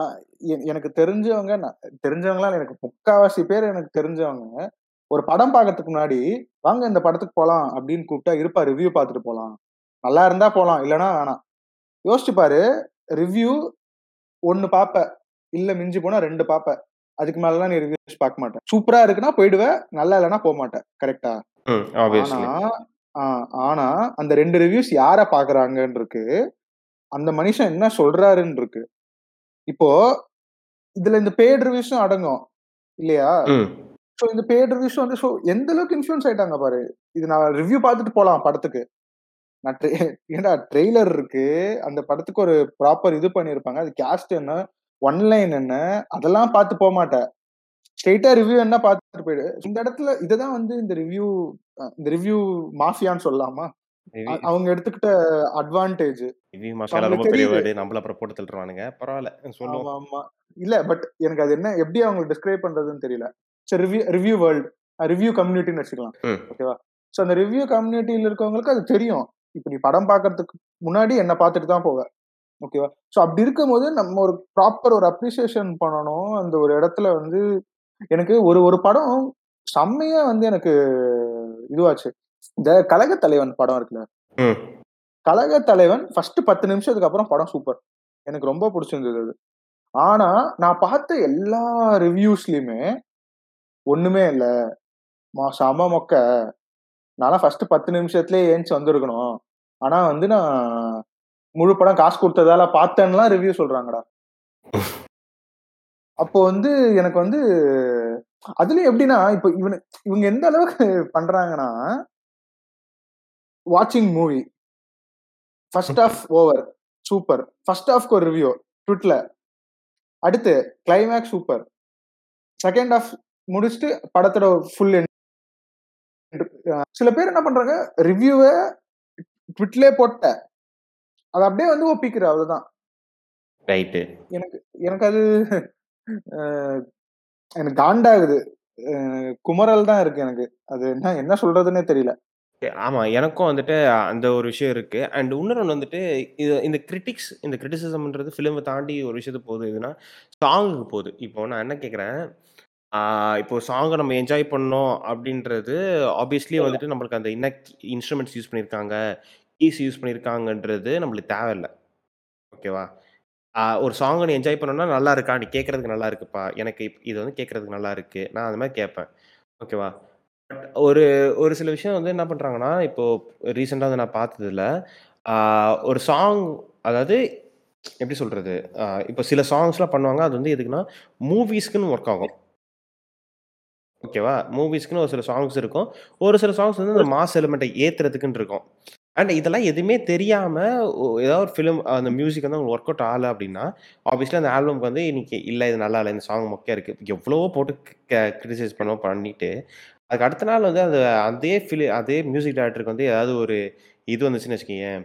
எ- எனக்கு தெரிஞ்சவங்க நான் தெரிஞ்சவங்களாம் எனக்கு முக்காவாசி பேர் எனக்கு தெரிஞ்சவங்க ஒரு படம் பார்க்கறதுக்கு முன்னாடி வாங்க இந்த படத்துக்கு போலாம் அப்படின்னு கூப்பிட்டா இருப்பா ரிவ்யூ பார்த்துட்டு போலாம் நல்லா இருந்தா போலாம் இல்லைன்னா வேணாம் யோசிச்சு பாரு ரிவ்யூ ஒன்னு பாப்ப இல்ல மிஞ்சி போனா ரெண்டு பாப்ப அதுக்கு மேலலாம் நீ ரிவ்யூஸ் பார்க்க மாட்டேன் சூப்பரா இருக்குன்னா போயிடுவேன் நல்லா இல்லைன்னா போக மாட்டேன் கரெக்டா ம் ஆப்வியஸ்லி ஆனா ஆ, ஆனா அந்த ரெண்டு ரிவ்யூஸ் யார பாக்குறாங்கன்னு இருக்கு அந்த மனுஷன் என்ன சொல்றாருன்னு இருக்கு இப்போ இதுல இந்த பேட் ரிவ்யூஸும் அடங்கும் இல்லையா ம் சோ இந்த பேட் ரிவ்யூஸ் வந்து ஸோ எந்த அளவுக்கு இன்ஃபுளுன்ஸ் ஆயிட்டாங்க பாரு இது நான் ரிவ்யூ பார்த்துட்டு போலாம் படத்துக்கு நான் tra- ஏன்டா ட்ரெய்லர் இருக்கு அந்த படத்துக்கு ஒரு ப்ராப்பர் இது பண்ணியிருப்பாங்க அது கேஸ்ட் என்ன ஒன்லைன் என்ன அதெல்லாம் பார்த்து போக மாட்டேன் ஸ்ட்ரெயிட்டா ரிவ்யூ என்ன பார்த்துட்டு போயிடு இந்த இடத்துல இதுதான் வந்து இந்த ரிவ்யூ இந்த ரிவ்யூ மாஃபியான்னு சொல்லலாமா அ- அவங்க எடுத்துக்கிட்ட அட்வான்டேஜ் ரிவ்யூ மாஃபியால ரொம்ப அவங்களுக்கு பெரிய தெரியுது வேர்டு நம்மள அப்புறம் போட்டு தள்ளுறானுங்க பரவாயில்ல சொல்லுவோம் ஆமா ஆமா இல்ல பட் எனக்கு அது என்ன எப்படி அவங்களுக்கு டிஸ்கிரைப் பண்றதுன்னு தெரியல சரி ரிவ்யூ ரிவ்யூ வேர்ல்ட் ரிவ்யூ கம்யூனிட்டின்னு வச்சுக்கலாம் ம் ஓகேவா ஸோ அந்த ரிவ்யூ கம்யூனிட்டியில இருக்கவங்களுக்கு அது தெரியும் இப்போ நீ படம் பார்க்கறதுக்கு முன்னாடி என்ன பார்த்துட்டு தான் போவ ஓகேவா ஸோ அப்படி இருக்கும்போது நம்ம ஒரு ப்ராப்பர் ஒரு அப்ரிசியேஷன் பண்ணணும் அந்த ஒரு இடத்துல வந்து எனக்கு ஒரு ஒரு படம் செம்மையா வந்து எனக்கு இதுவாச்சு இந்த கழக தலைவன் படம் இருக்குல்ல ம் கழக தலைவன் ஃபர்ஸ்ட் பத்து நிமிஷத்துக்கு அப்புறம் படம் சூப்பர் எனக்கு ரொம்ப பிடிச்சிருந்தது அது ஆனா நான் பார்த்த எல்லா ரிவ்யூஸ்லயுமே ஒண்ணுமே இல்ல மா- செம மொக்க நான்லாம் ஃபர்ஸ்ட் பத்து நிமிஷத்துலயே ஏஞ்சி வந்திருக்கணும் ஆனா வந்து நான் முழு படம் காசு கொடுத்ததால பார்த்தேன்லாம் ரிவ்யூ சொல்றாங்கடா அப்போ வந்து எனக்கு வந்து அதுலயும் எப்படின்னா இப்போ இவனு இவங்க எந்த அளவுக்கு பண்றாங்கன்னா வாட்சிங் movie first half over super first ஆஃப்க்கு ஒரு ரிவ்யூ ட்விட்ல அடுத்து கிளைமேக்ஸ் சூப்பர் செகண்ட் ஆஃப் முடிச்சுட்டு படத்தோட ஃபுல் சில பேர் என்ன பண்றாங்க ரிவ்யூவை ட்விட்லே போட்ட அது அப்படியே வந்து ஒப்பிக்கிற அவ்வளவுதான் ரைட்டு எனக்கு எனக்கு அது அஹ், எனக்கு காண்டாகுது அஹ், குமரல் தான் இருக்கு எனக்கு அது என்ன என்ன சொல்றதுன்னே தெரியல ஆமா எனக்கும் வந்துட்டு அந்த ஒரு விஷயம் இருக்கு அண்ட் இன்னொன்று வந்துட்டு இது இந்த கிரிட்டிக்ஸ் இந்த கிரிட்டிசிசம்ன்றது ஃபிலிமை தாண்டி ஒரு விஷயத்துக்கு போகுது எதுனா சாங்குக்கு போகுது இப்போ நான் என்ன கேட்குறேன் இப்போ சாங்கை நம்ம என்ஜாய் பண்ணோம் அப்படின்றது ஆப்வியஸ்லி வந்துட்டு நம்மளுக்கு அந்த என்ன இன்ஸ்ட்ருமெண்ட்ஸ் யூஸ் பண்ணியிருக்காங்க கீஸ் யூஸ் பண்ணியிருக்காங்கன்றது நம்மளுக்கு தேவையில்லை ஓகேவா ஆஹ் ஒரு சாங்கை நீ என்ஜாய் பண்ணணும்னா நல்லா இருக்கா நீ கேட்கறதுக்கு நல்லா இருக்குப்பா எனக்கு இப்- இது வந்து கேட்கறதுக்கு நல்லா இருக்கு நான் அந்த மாதிரி கேட்பேன் ஓகேவா பட் ஒரு ஒரு சில விஷயம் வந்து என்ன பண்ணுறாங்கன்னா இப்போ ரீசெண்டாக வந்து நான் பார்த்ததுல ஆஹ் ஒரு சாங் அதாவது எப்படி சொல்றது ஆஹ் இப்போ சில சாங்ஸ்லாம் பண்ணுவாங்க அது வந்து எதுக்குன்னா மூவிஸ்க்குன்னு ஒர்க் ஆகும் ஓகேவா மூவிஸ்க்குன்னு ஒரு சில சாங்ஸ் இருக்கும் ஒரு சில சாங்ஸ் வந்து இந்த மாஸ் எலிமெண்ட்டை ஏத்துறதுக்குன்னு இருக்கும் அண்ட் இதெல்லாம் எதுவுமே தெரியாம ஒ- ஏதாவது ஒரு ஃபிலிம் அந்த மியூசிக் வந்து ஒர்க் அவுட் ஆகல அப்படின்னா ஆப்வியஸ்லி அந்த ஆல்பம்க்கு வந்து இன்னைக்கு இல்லை இது நல்லா இல்லை இந்த சாங் மொக்கையா இருக்கு எவ்வளவோ போட்டு கிரிட்டிசைஸ் பண்ண பண்ணிட்டு அதுக்கு அடுத்த நாள் வந்து அந்த அதே ஃபிலி அதே மியூசிக் டைரக்டருக்கு வந்து ஏதாவது ஒரு இது வந்துச்சுன்னு வச்சுக்கோங்க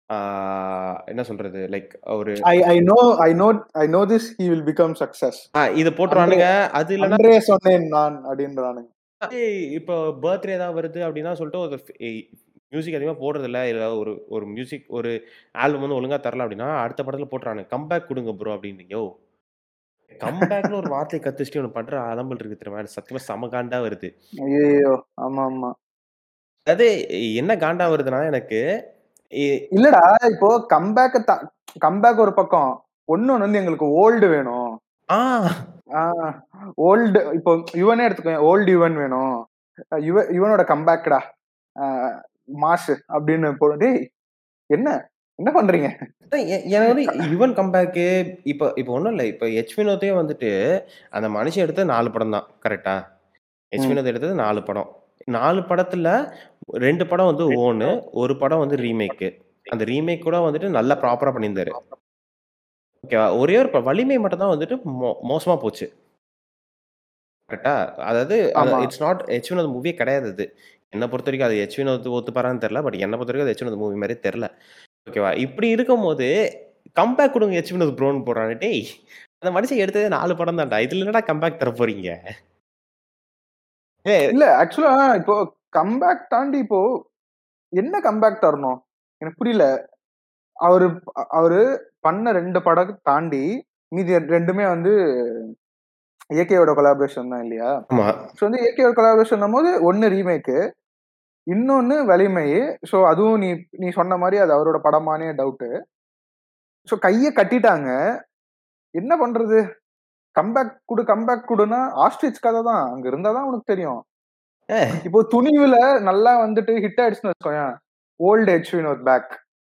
என்ன சொல்றது லைக் ஒரு I I know I know I know this he will become success ஆ, இதை போட்டுருவானுங்க அது இல்லைன்னா அன்றே சொன்னேன் நான் அப்படின்றானுங்க ஏய், இப்போ பர்த்டே ஏதாவது வருது அப்படின்னா சொல்லிட்டு ஒரு மியூசிக் அதிகமாக போடுறது இல்லை இல்லை ஒரு ஒரு மியூசிக் ஒரு ஆல்பம் வந்து ஒழுங்கா தரல அப்படின்னா அடுத்த படத்துல போட்டுறானு கம்பேக் கொடுங்க ப்ரோ அப்படின்னீங்க கம்பேக்னு ஒரு வார்த்தையை கத்துச்சுட்டு ஒன்று பண்ற அலம்பல் இருக்கு தெரியுமா எனக்கு சத்தியமா செம காண்டா வருது ஐயோ ஆமா ஆமா அது என்ன காண்டா வருதுன்னா எனக்கு இ- இல்லடா இப்போ கம்பேக் கம்பேக் ஒரு பக்கம் ஒண்ணு வந்து எங்களுக்கு ஓல்டு வேணும் ஆ ஓல்டு இப்போ யுவனே எடுத்துக்கோ ஓல்டு யுவன் வேணும் அஹ் யுவ யுவனோட கம்பேக்டா மாசு அப்படின்னு போ டேய் என்ன என்ன பண்றீங்க அதான் எ- எனக்கு வந்து யுவன் கம்பேக்கு இப்போ இப்போ ஒன்றும் இல்லை இப்போ ஹெச் வினோத்தே வந்துட்டு அந்த மனுஷன் எடுத்தது நாலு படம் தான் கரெக்டா ஹெச் ம். வினோத் எடுத்தது நாலு படம் நாலு படத்துல ரெண்டு படம் வந்து ஓனு ஒரு படம் வந்து ரீமேக்கு அந்த ரீமேக் கூட வந்துட்டு நல்லா ப்ராப்பரா பண்ணியிருந்தாரு ஓகேவா ஒரே ஒரு ப- வலிமை மட்டும் தான் வந்துட்டு மோ மோசமா போச்சு கரெக்டா அதாவது ஆமா. இட்ஸ் நாட் ஹெச் வினோத் மூவியே கிடையாது அது என்னை பொறுத்த வரைக்கும் அது ஹெச் வினோத் ஒத்துப்பாரான்னு தெரியல பட் என்னை பொறுத்த வரைக்கும் அது ஹெச் வினோத் மூவி மாதிரி தெரில ஓகேவா இப்படி இருக்கும்போது கம்பேக் கொடுங்க ஹெச் வினோத் ப்ரோன்னு போடுறானே டேய் அந்த மனுஷன் எடுத்ததே நாலு படம் தான்டா இதுல என்னடா கம்பேக் தர போறீங்க ஏ இல்ல ஆக்சுவலா இப்போ கம்பேக் தாண்டி இப்போ என்ன கம்பேக் தரணும் எனக்கு புரியல அவரு அவரு பண்ண ரெண்டு படம் தாண்டி மீதி ரெண்டுமே வந்து ஏகேயோட கொலாபரேஷன் தான் இல்லையா ஆமா ஸோ வந்து ஏகேயோட கொலாபரேஷன் போது ஒன்னு ரீமேக்கு இன்னொன்னு வலிமை ஸோ அதுவும் நீ நீ சொன்ன மாதிரி அது அவரோட படமானே டவுட்டு ஸோ கையை கட்டிட்டாங்க என்ன பண்றது கம்பேக் குடு கம்பேக் குடுனா ஆஸ்ட்ரிச் கதை தான் அங்க இருந்தா தான் உனக்கு தெரியும் ஏ, இப்போ துணிவுல நல்லா வந்துட்டு ஹிட் ஆயிடுச்சுன்னு வச்சுக்கோயேன் ஓல்டு ஹெச் வினோத் பேக்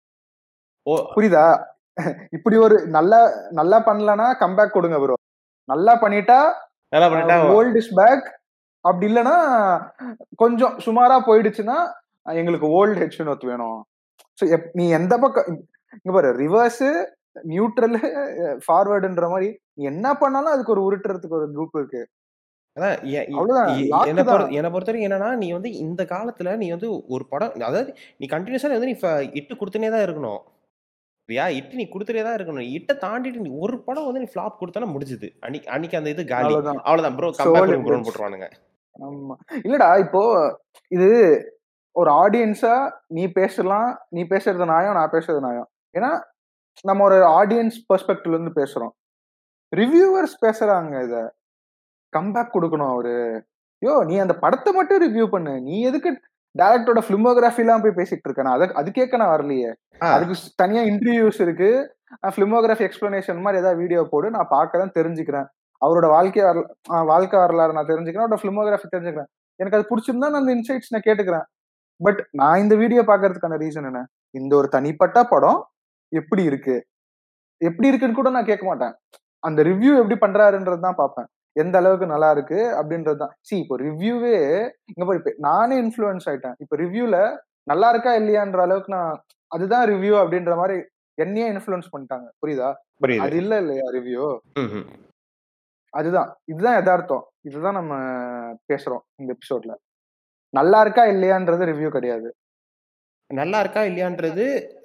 ஓ புரியுதா இப்படி ஒரு நல்லா நல்லா பண்ணலனா கம்பேக் கொடுங்க ப்ரோ நல்லா பண்ணிட்டா நல்லா பண்ணிட்டா ஓல்ட் இஸ் பேக் அப்படி இல்லைன்னா கொஞ்சம் சுமாரா போயிடுச்சுன்னா அஹ் எங்களுக்கு ஓல்டு ஹெச் வினோத் வேணும் ஸோ நீ எந்த பக்கம் இங்க பாரு ரிவர்ஸ் நியூட்ரல் ஃபார்வர்டுன்ற மாதிரி நீ என்ன பண்ணாலும் அதுக்கு ஒரு உருட்டுறதுக்கு ஒரு குரூப் இருக்கு அதான் எ- எ- அவ்வளவுதான், எ- lock என்னை தான். பொறுத்த என்னை பொறுத்த வரைக்கும் என்னன்னா நீ வந்து இந்த காலத்துல நீ வந்து ஒரு படம் அதாவது நீ கண்டினியூஸா வந்து நீ ஃப- இட்டு கொடுத்துனே தான் இருக்கணும் சரியா இட்டு நீ கொடுத்துட்டே தான் இருக்கணும் இட்டை தாண்டிட்டு நீ ஒரு படம் வந்து நீ ஃபிளாப் கொடுத்தாலும் முடிஞ்சுது அன்னைக்கு அன்னைக்கு அந்த இது காலி அவ்வளவுதான். அவ்வளவுதான் ப்ரோ Soul கம்பேக் in ப்ரோன்னு bits. போட்டுருவானுங்க ஆமா இல்லடா இப்போ இது ஒரு ஆடியன்ஸா நீ பேசலாம் நீ பேசுறது நியாயம் நான் பேசுறது நியாயம் ஏன்னா நம்ம ஒரு ஆடியன்ஸ் பெர்ஸ்பெக்டிவ்ல இருந்து பேசுறோம் ரிவ்யூவர்ஸ் பேசுறாங்க இத கம்பேக் கொடுக்கணும் அவரு யோ நீ அந்த படத்தை மட்டும் ரிவ்யூ பண்ணு நீ எதுக்கு டேரக்டரோட பிலிமோகிராஃபி எல்லாம் போய் பேசிட்டு இருக்க நான் அது அது கேட்க நான் வரலையே ஆ, அதுக்கு ஸ்- தனியா இன்டர்வியூஸ் இருக்கு பிலிமோகிராஃபி எக்ஸ்பிளனேஷன் மாதிரி ஏதாவது வீடியோ போடு நான் பார்க்கறேன் தெரிஞ்சுக்கிறேன் அவரோட வாழ்க்கை வரல- ஆ, வாழ்க்கை வரலாறு நான் தெரிஞ்சுக்கிறேன் அவரோட பிலிமோகிராஃபி தெரிஞ்சுக்கிறேன் எனக்கு அது பிடிச்சிருந்தா நான் அந்த இன்சைட்ஸ் நான் கேட்டுக்கிறேன் பட் நான் இந்த வீடியோ பார்க்கறதுக்கான ரீசன் என்ன இந்த ஒரு தனிப்பட்ட படம் எப்படி இருக்கு எப்படி இருக்குன்னு கூட நான் கேட்க மாட்டேன் அந்த ரிவ்யூ எப்படி பண்றாருன்றது தான் பார்ப்பேன் எந்த அளவுக்கு நல்லா இருக்கு அப்படின்றது தான் சி இப்போ ரிவ்யூவே இங்க போய் இப்ப நானே இன்ஃப்ளூயன்ஸ் ஆயிட்டேன் இப்போ ரிவ்யூல நல்லா இருக்கா இல்லையான்ற அளவுக்கு நான் அதுதான் ரிவ்யூ அப்படின்ற மாதிரி என்னையே இன்ஃப்ளூயன்ஸ் பண்ணிட்டாங்க புரியுதா புரியுது அது இல்ல இல்லையா ரிவ்யூ ம், ம். அதுதான் இதுதான் யதார்த்தம் இதுதான் நம்ம பேசுறோம் இந்த எபிசோட்ல நல்லா இருக்கா இல்லையான்றது ரிவ்யூ கிடையாது நல்லா இருக்கா இல்லையான்றது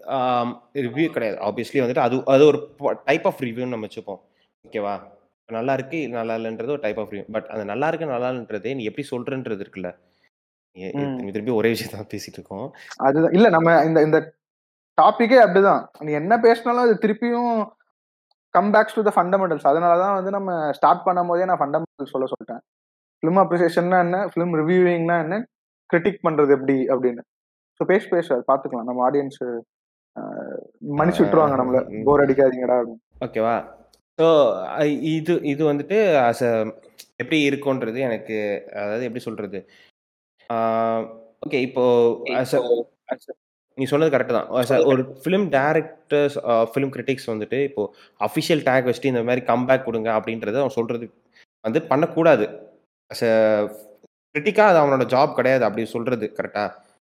ரிவ்யூ கிடையாது ஆப்வியஸ்லி வந்துட்டு அது அது ஒரு டைப் ஆஃப் ரிவ்யூன்னு நம்ம வச்சுப்போம் ஓகேவா நல்லா இருக்கு இது நல்லா இல்லைன்றது ஒரு டைப் ஆஃப் ரிவ்யூ பட் அந்த நல்லா இருக்கு நல்லா இல்லைன்றதே நீ எப்படி சொல்றன்றது இருக்குல்ல எ- எ- ம். திரும்பி திரும்பி ஒரே விஷயத்த தான் பேசிட்டு இருக்கோம் அதுதான் இல்ல நம்ம இந்த இந்த டாபிக்கே அப்படிதான் நீ என்ன பேசினாலும் அது திருப்பியும் come backs to the fundamentals அதனாலதான் வந்து நம்ம ஸ்டார்ட் பண்ணும் போதே நான் ஃபண்டமெண்டல்ஸ் சொல்ல சொல்லிட்டேன் ஃபிலிம் அப்ரிசியேஷன்னா என்ன ஃபிலிம் ரிவ்யூவிங்னா என்ன கிரிட்டிக் பண்றது எப்படி அப்படின்னு ஸோ பேச பேச பார்த்துக்கலாம் நம்ம ஆடியன்ஸ் மன்னிச்சு விட்டுருவாங்க நம்மள ம். போர் அடிக்காதீங்கடா அப்படின்னு. ஓகேவா ஸோ இது இது வந்துட்டு அஸ் அ எப்படி இருக்கும்ன்றது எனக்கு அதாவது எப்படி சொல்றது ஓகே இப்போ as a நீ சொன்னது கரெக்ட் தான் As a ஒரு ஃபிலிம் டேரக்டர்ஸ் ஃபிலிம் கிரிட்டிக்ஸ் வந்துட்டு இப்போ அஃபிஷியல் டேக் வச்சுட்டு இந்த மாதிரி கம்பேக் கொடுங்க அப்படின்றத அவன் சொல்றது வந்து பண்ணக்கூடாது அஸ் அ கிரிட்டிக்கா அது அவனோட ஜாப் கிடையாது அப்படி சொல்றது கரெக்டா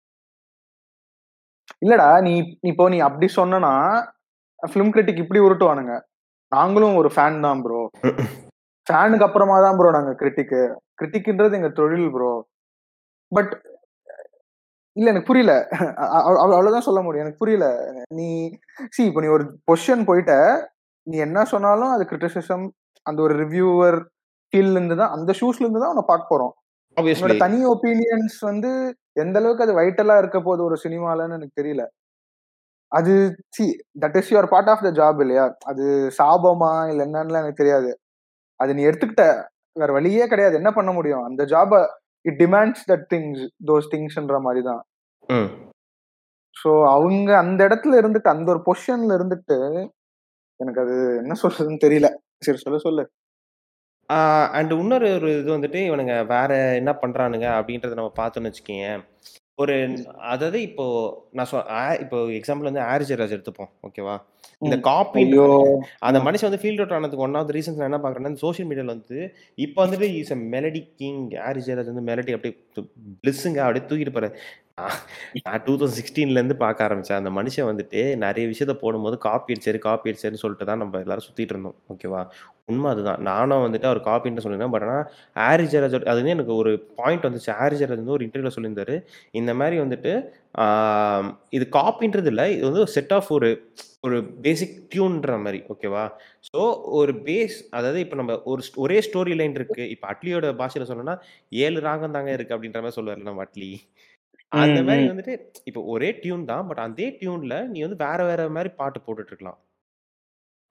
இல்லடா நீ இப்போ நீ அப்படி சொன்னனா ஃபிலிம் கிரிட்டிக் இப்படி உருட்டுவானுங்க நாங்களும் ஒரு ஃபேன் தான் ப்ரோ ஃபேனுக்கு அப்புறமா தான் ப்ரோ நாங்க கிரிட்டிக்கு கிரிட்டிக்ன்றது எங்க தொழில் ப்ரோ பட் இல்ல எனக்கு புரியல அ- அ- அவ்வளவு- அவ்வளவுதான் சொல்ல முடியும் எனக்கு புரியல நீ சி இப்போ நீ ஒரு பொசிஷன் போயிட்ட நீ என்ன சொன்னாலும் அது கிரிட்டிசிசம் அந்த ஒரு ரிவ்யூவர் ஃபீல்ட்ல இருந்து தான் அந்த ஷூஸ்ல இருந்து தான் உன்னை பார்க்க போறோம் உன்னோட ஆப்வியஸ்லி தனி ஒப்பீனியன்ஸ் வந்து எந்த அளவுக்கு அது வைட்டலா இருக்க போகுது ஒரு சினிமாலன்னு எனக்கு தெரியல அது see that is your part of the job இல்லையா அது சாபமா இல்ல என்னன்னு எனக்கு தெரியாது அது நீ எடுத்துக்கிட்ட வேற வழியே கிடையாது என்ன பண்ண முடியும் அந்த ஜாப it demands that things those திங்ஸ்ன்ற மாதிரி தான் ம் ஸோ அவங்க அந்த இடத்துல இருந்துட்டு அந்த ஒரு பொசிஷன்ல இருந்துட்டு எனக்கு அது என்ன சொல்றதுன்னு தெரியல சரி சொல்ல சொல்லு அண்ட் இன்னொரு ஒரு இது வந்துட்டு இவனுங்க வேற என்ன பண்றானுங்க அப்படின்றத நம்ம பார்த்தோம்னு வச்சுக்கோங்க ஒரு அதாவது இப்போ நான் சொ ஆ- இப்போ எக்ஸாம்பிள் வந்து ஆரிஜராஜ் எடுத்துப்போம் ஓகேவா இந்த ம். காப்பி ஐயோ அந்த மனுஷன் வந்து ஃபீல்ட் அவுட் ஆனதுக்கு ஒன் ஆஃப் த ரீசன்ஸ் நான் என்ன பார்க்குறேன்னா சோஷியல் மீடியாவில் வந்து இப்போ வந்துட்டு is a melody king Harris Jayaraj வந்து மெலடி அப்படியே பிளிஸ்ஸுங்க அப்படியே தூக்கிட்டு போகிற நான் டூ தௌசண்ட் சிக்ஸ்டீன்லேருந்து பார்க்க ஆரம்பித்தேன் அந்த மனுஷன் வந்துட்டு நிறைய விஷயத்த போடும்போது காப்பி அடிச்சாரு காப்பி அடிச்சாருன்னு சொல்லிட்டு தான் நம்ம எல்லாரும் சுற்றிட்டு இருந்தோம் ஓகேவா உண்மை அதுதான் நானும் வந்துட்டு அவர் காப்பின்னு சொல்லியிருந்தேன் பட் ஆனால் ஆரி ஜெயராஜ் அது வந்து எனக்கு ஒரு பாயிண்ட் வந்துச்சு ஆரி ஜெயராஜ் வந்து ஒரு இன்டர்வியூவில் சொல்லியிருந்தாரு இந்த மாதிரி வந்துட்டு ஆம், இது காப்பின்றது இல்லை இது வந்து ஒரு செட் ஆஃப் ஒரு ஒரு பேசிக் டியூன்ற மாதிரி ஓகேவா ஸோ ஒரு பேஸ் அதாவது இப்போ நம்ம ஒரு st- ஒரே ஸ்டோரி லைன் இருக்கு இப்போ அட்லியோட பாஷையில் சொல்லணும்னா ஏழு ராகம் தாங்க இருக்கு அப்படின்ற மாதிரி சொல்லுவார்ல நம்ம அட்லி அந்த ம், மாதிரி ம். வந்துட்டு இப்போ ஒரே டியூன் தான் பட் அதே டியூன்ல நீ வந்து வேற வேற மாதிரி பாட்டு போட்டுட்டு இருக்கலாம்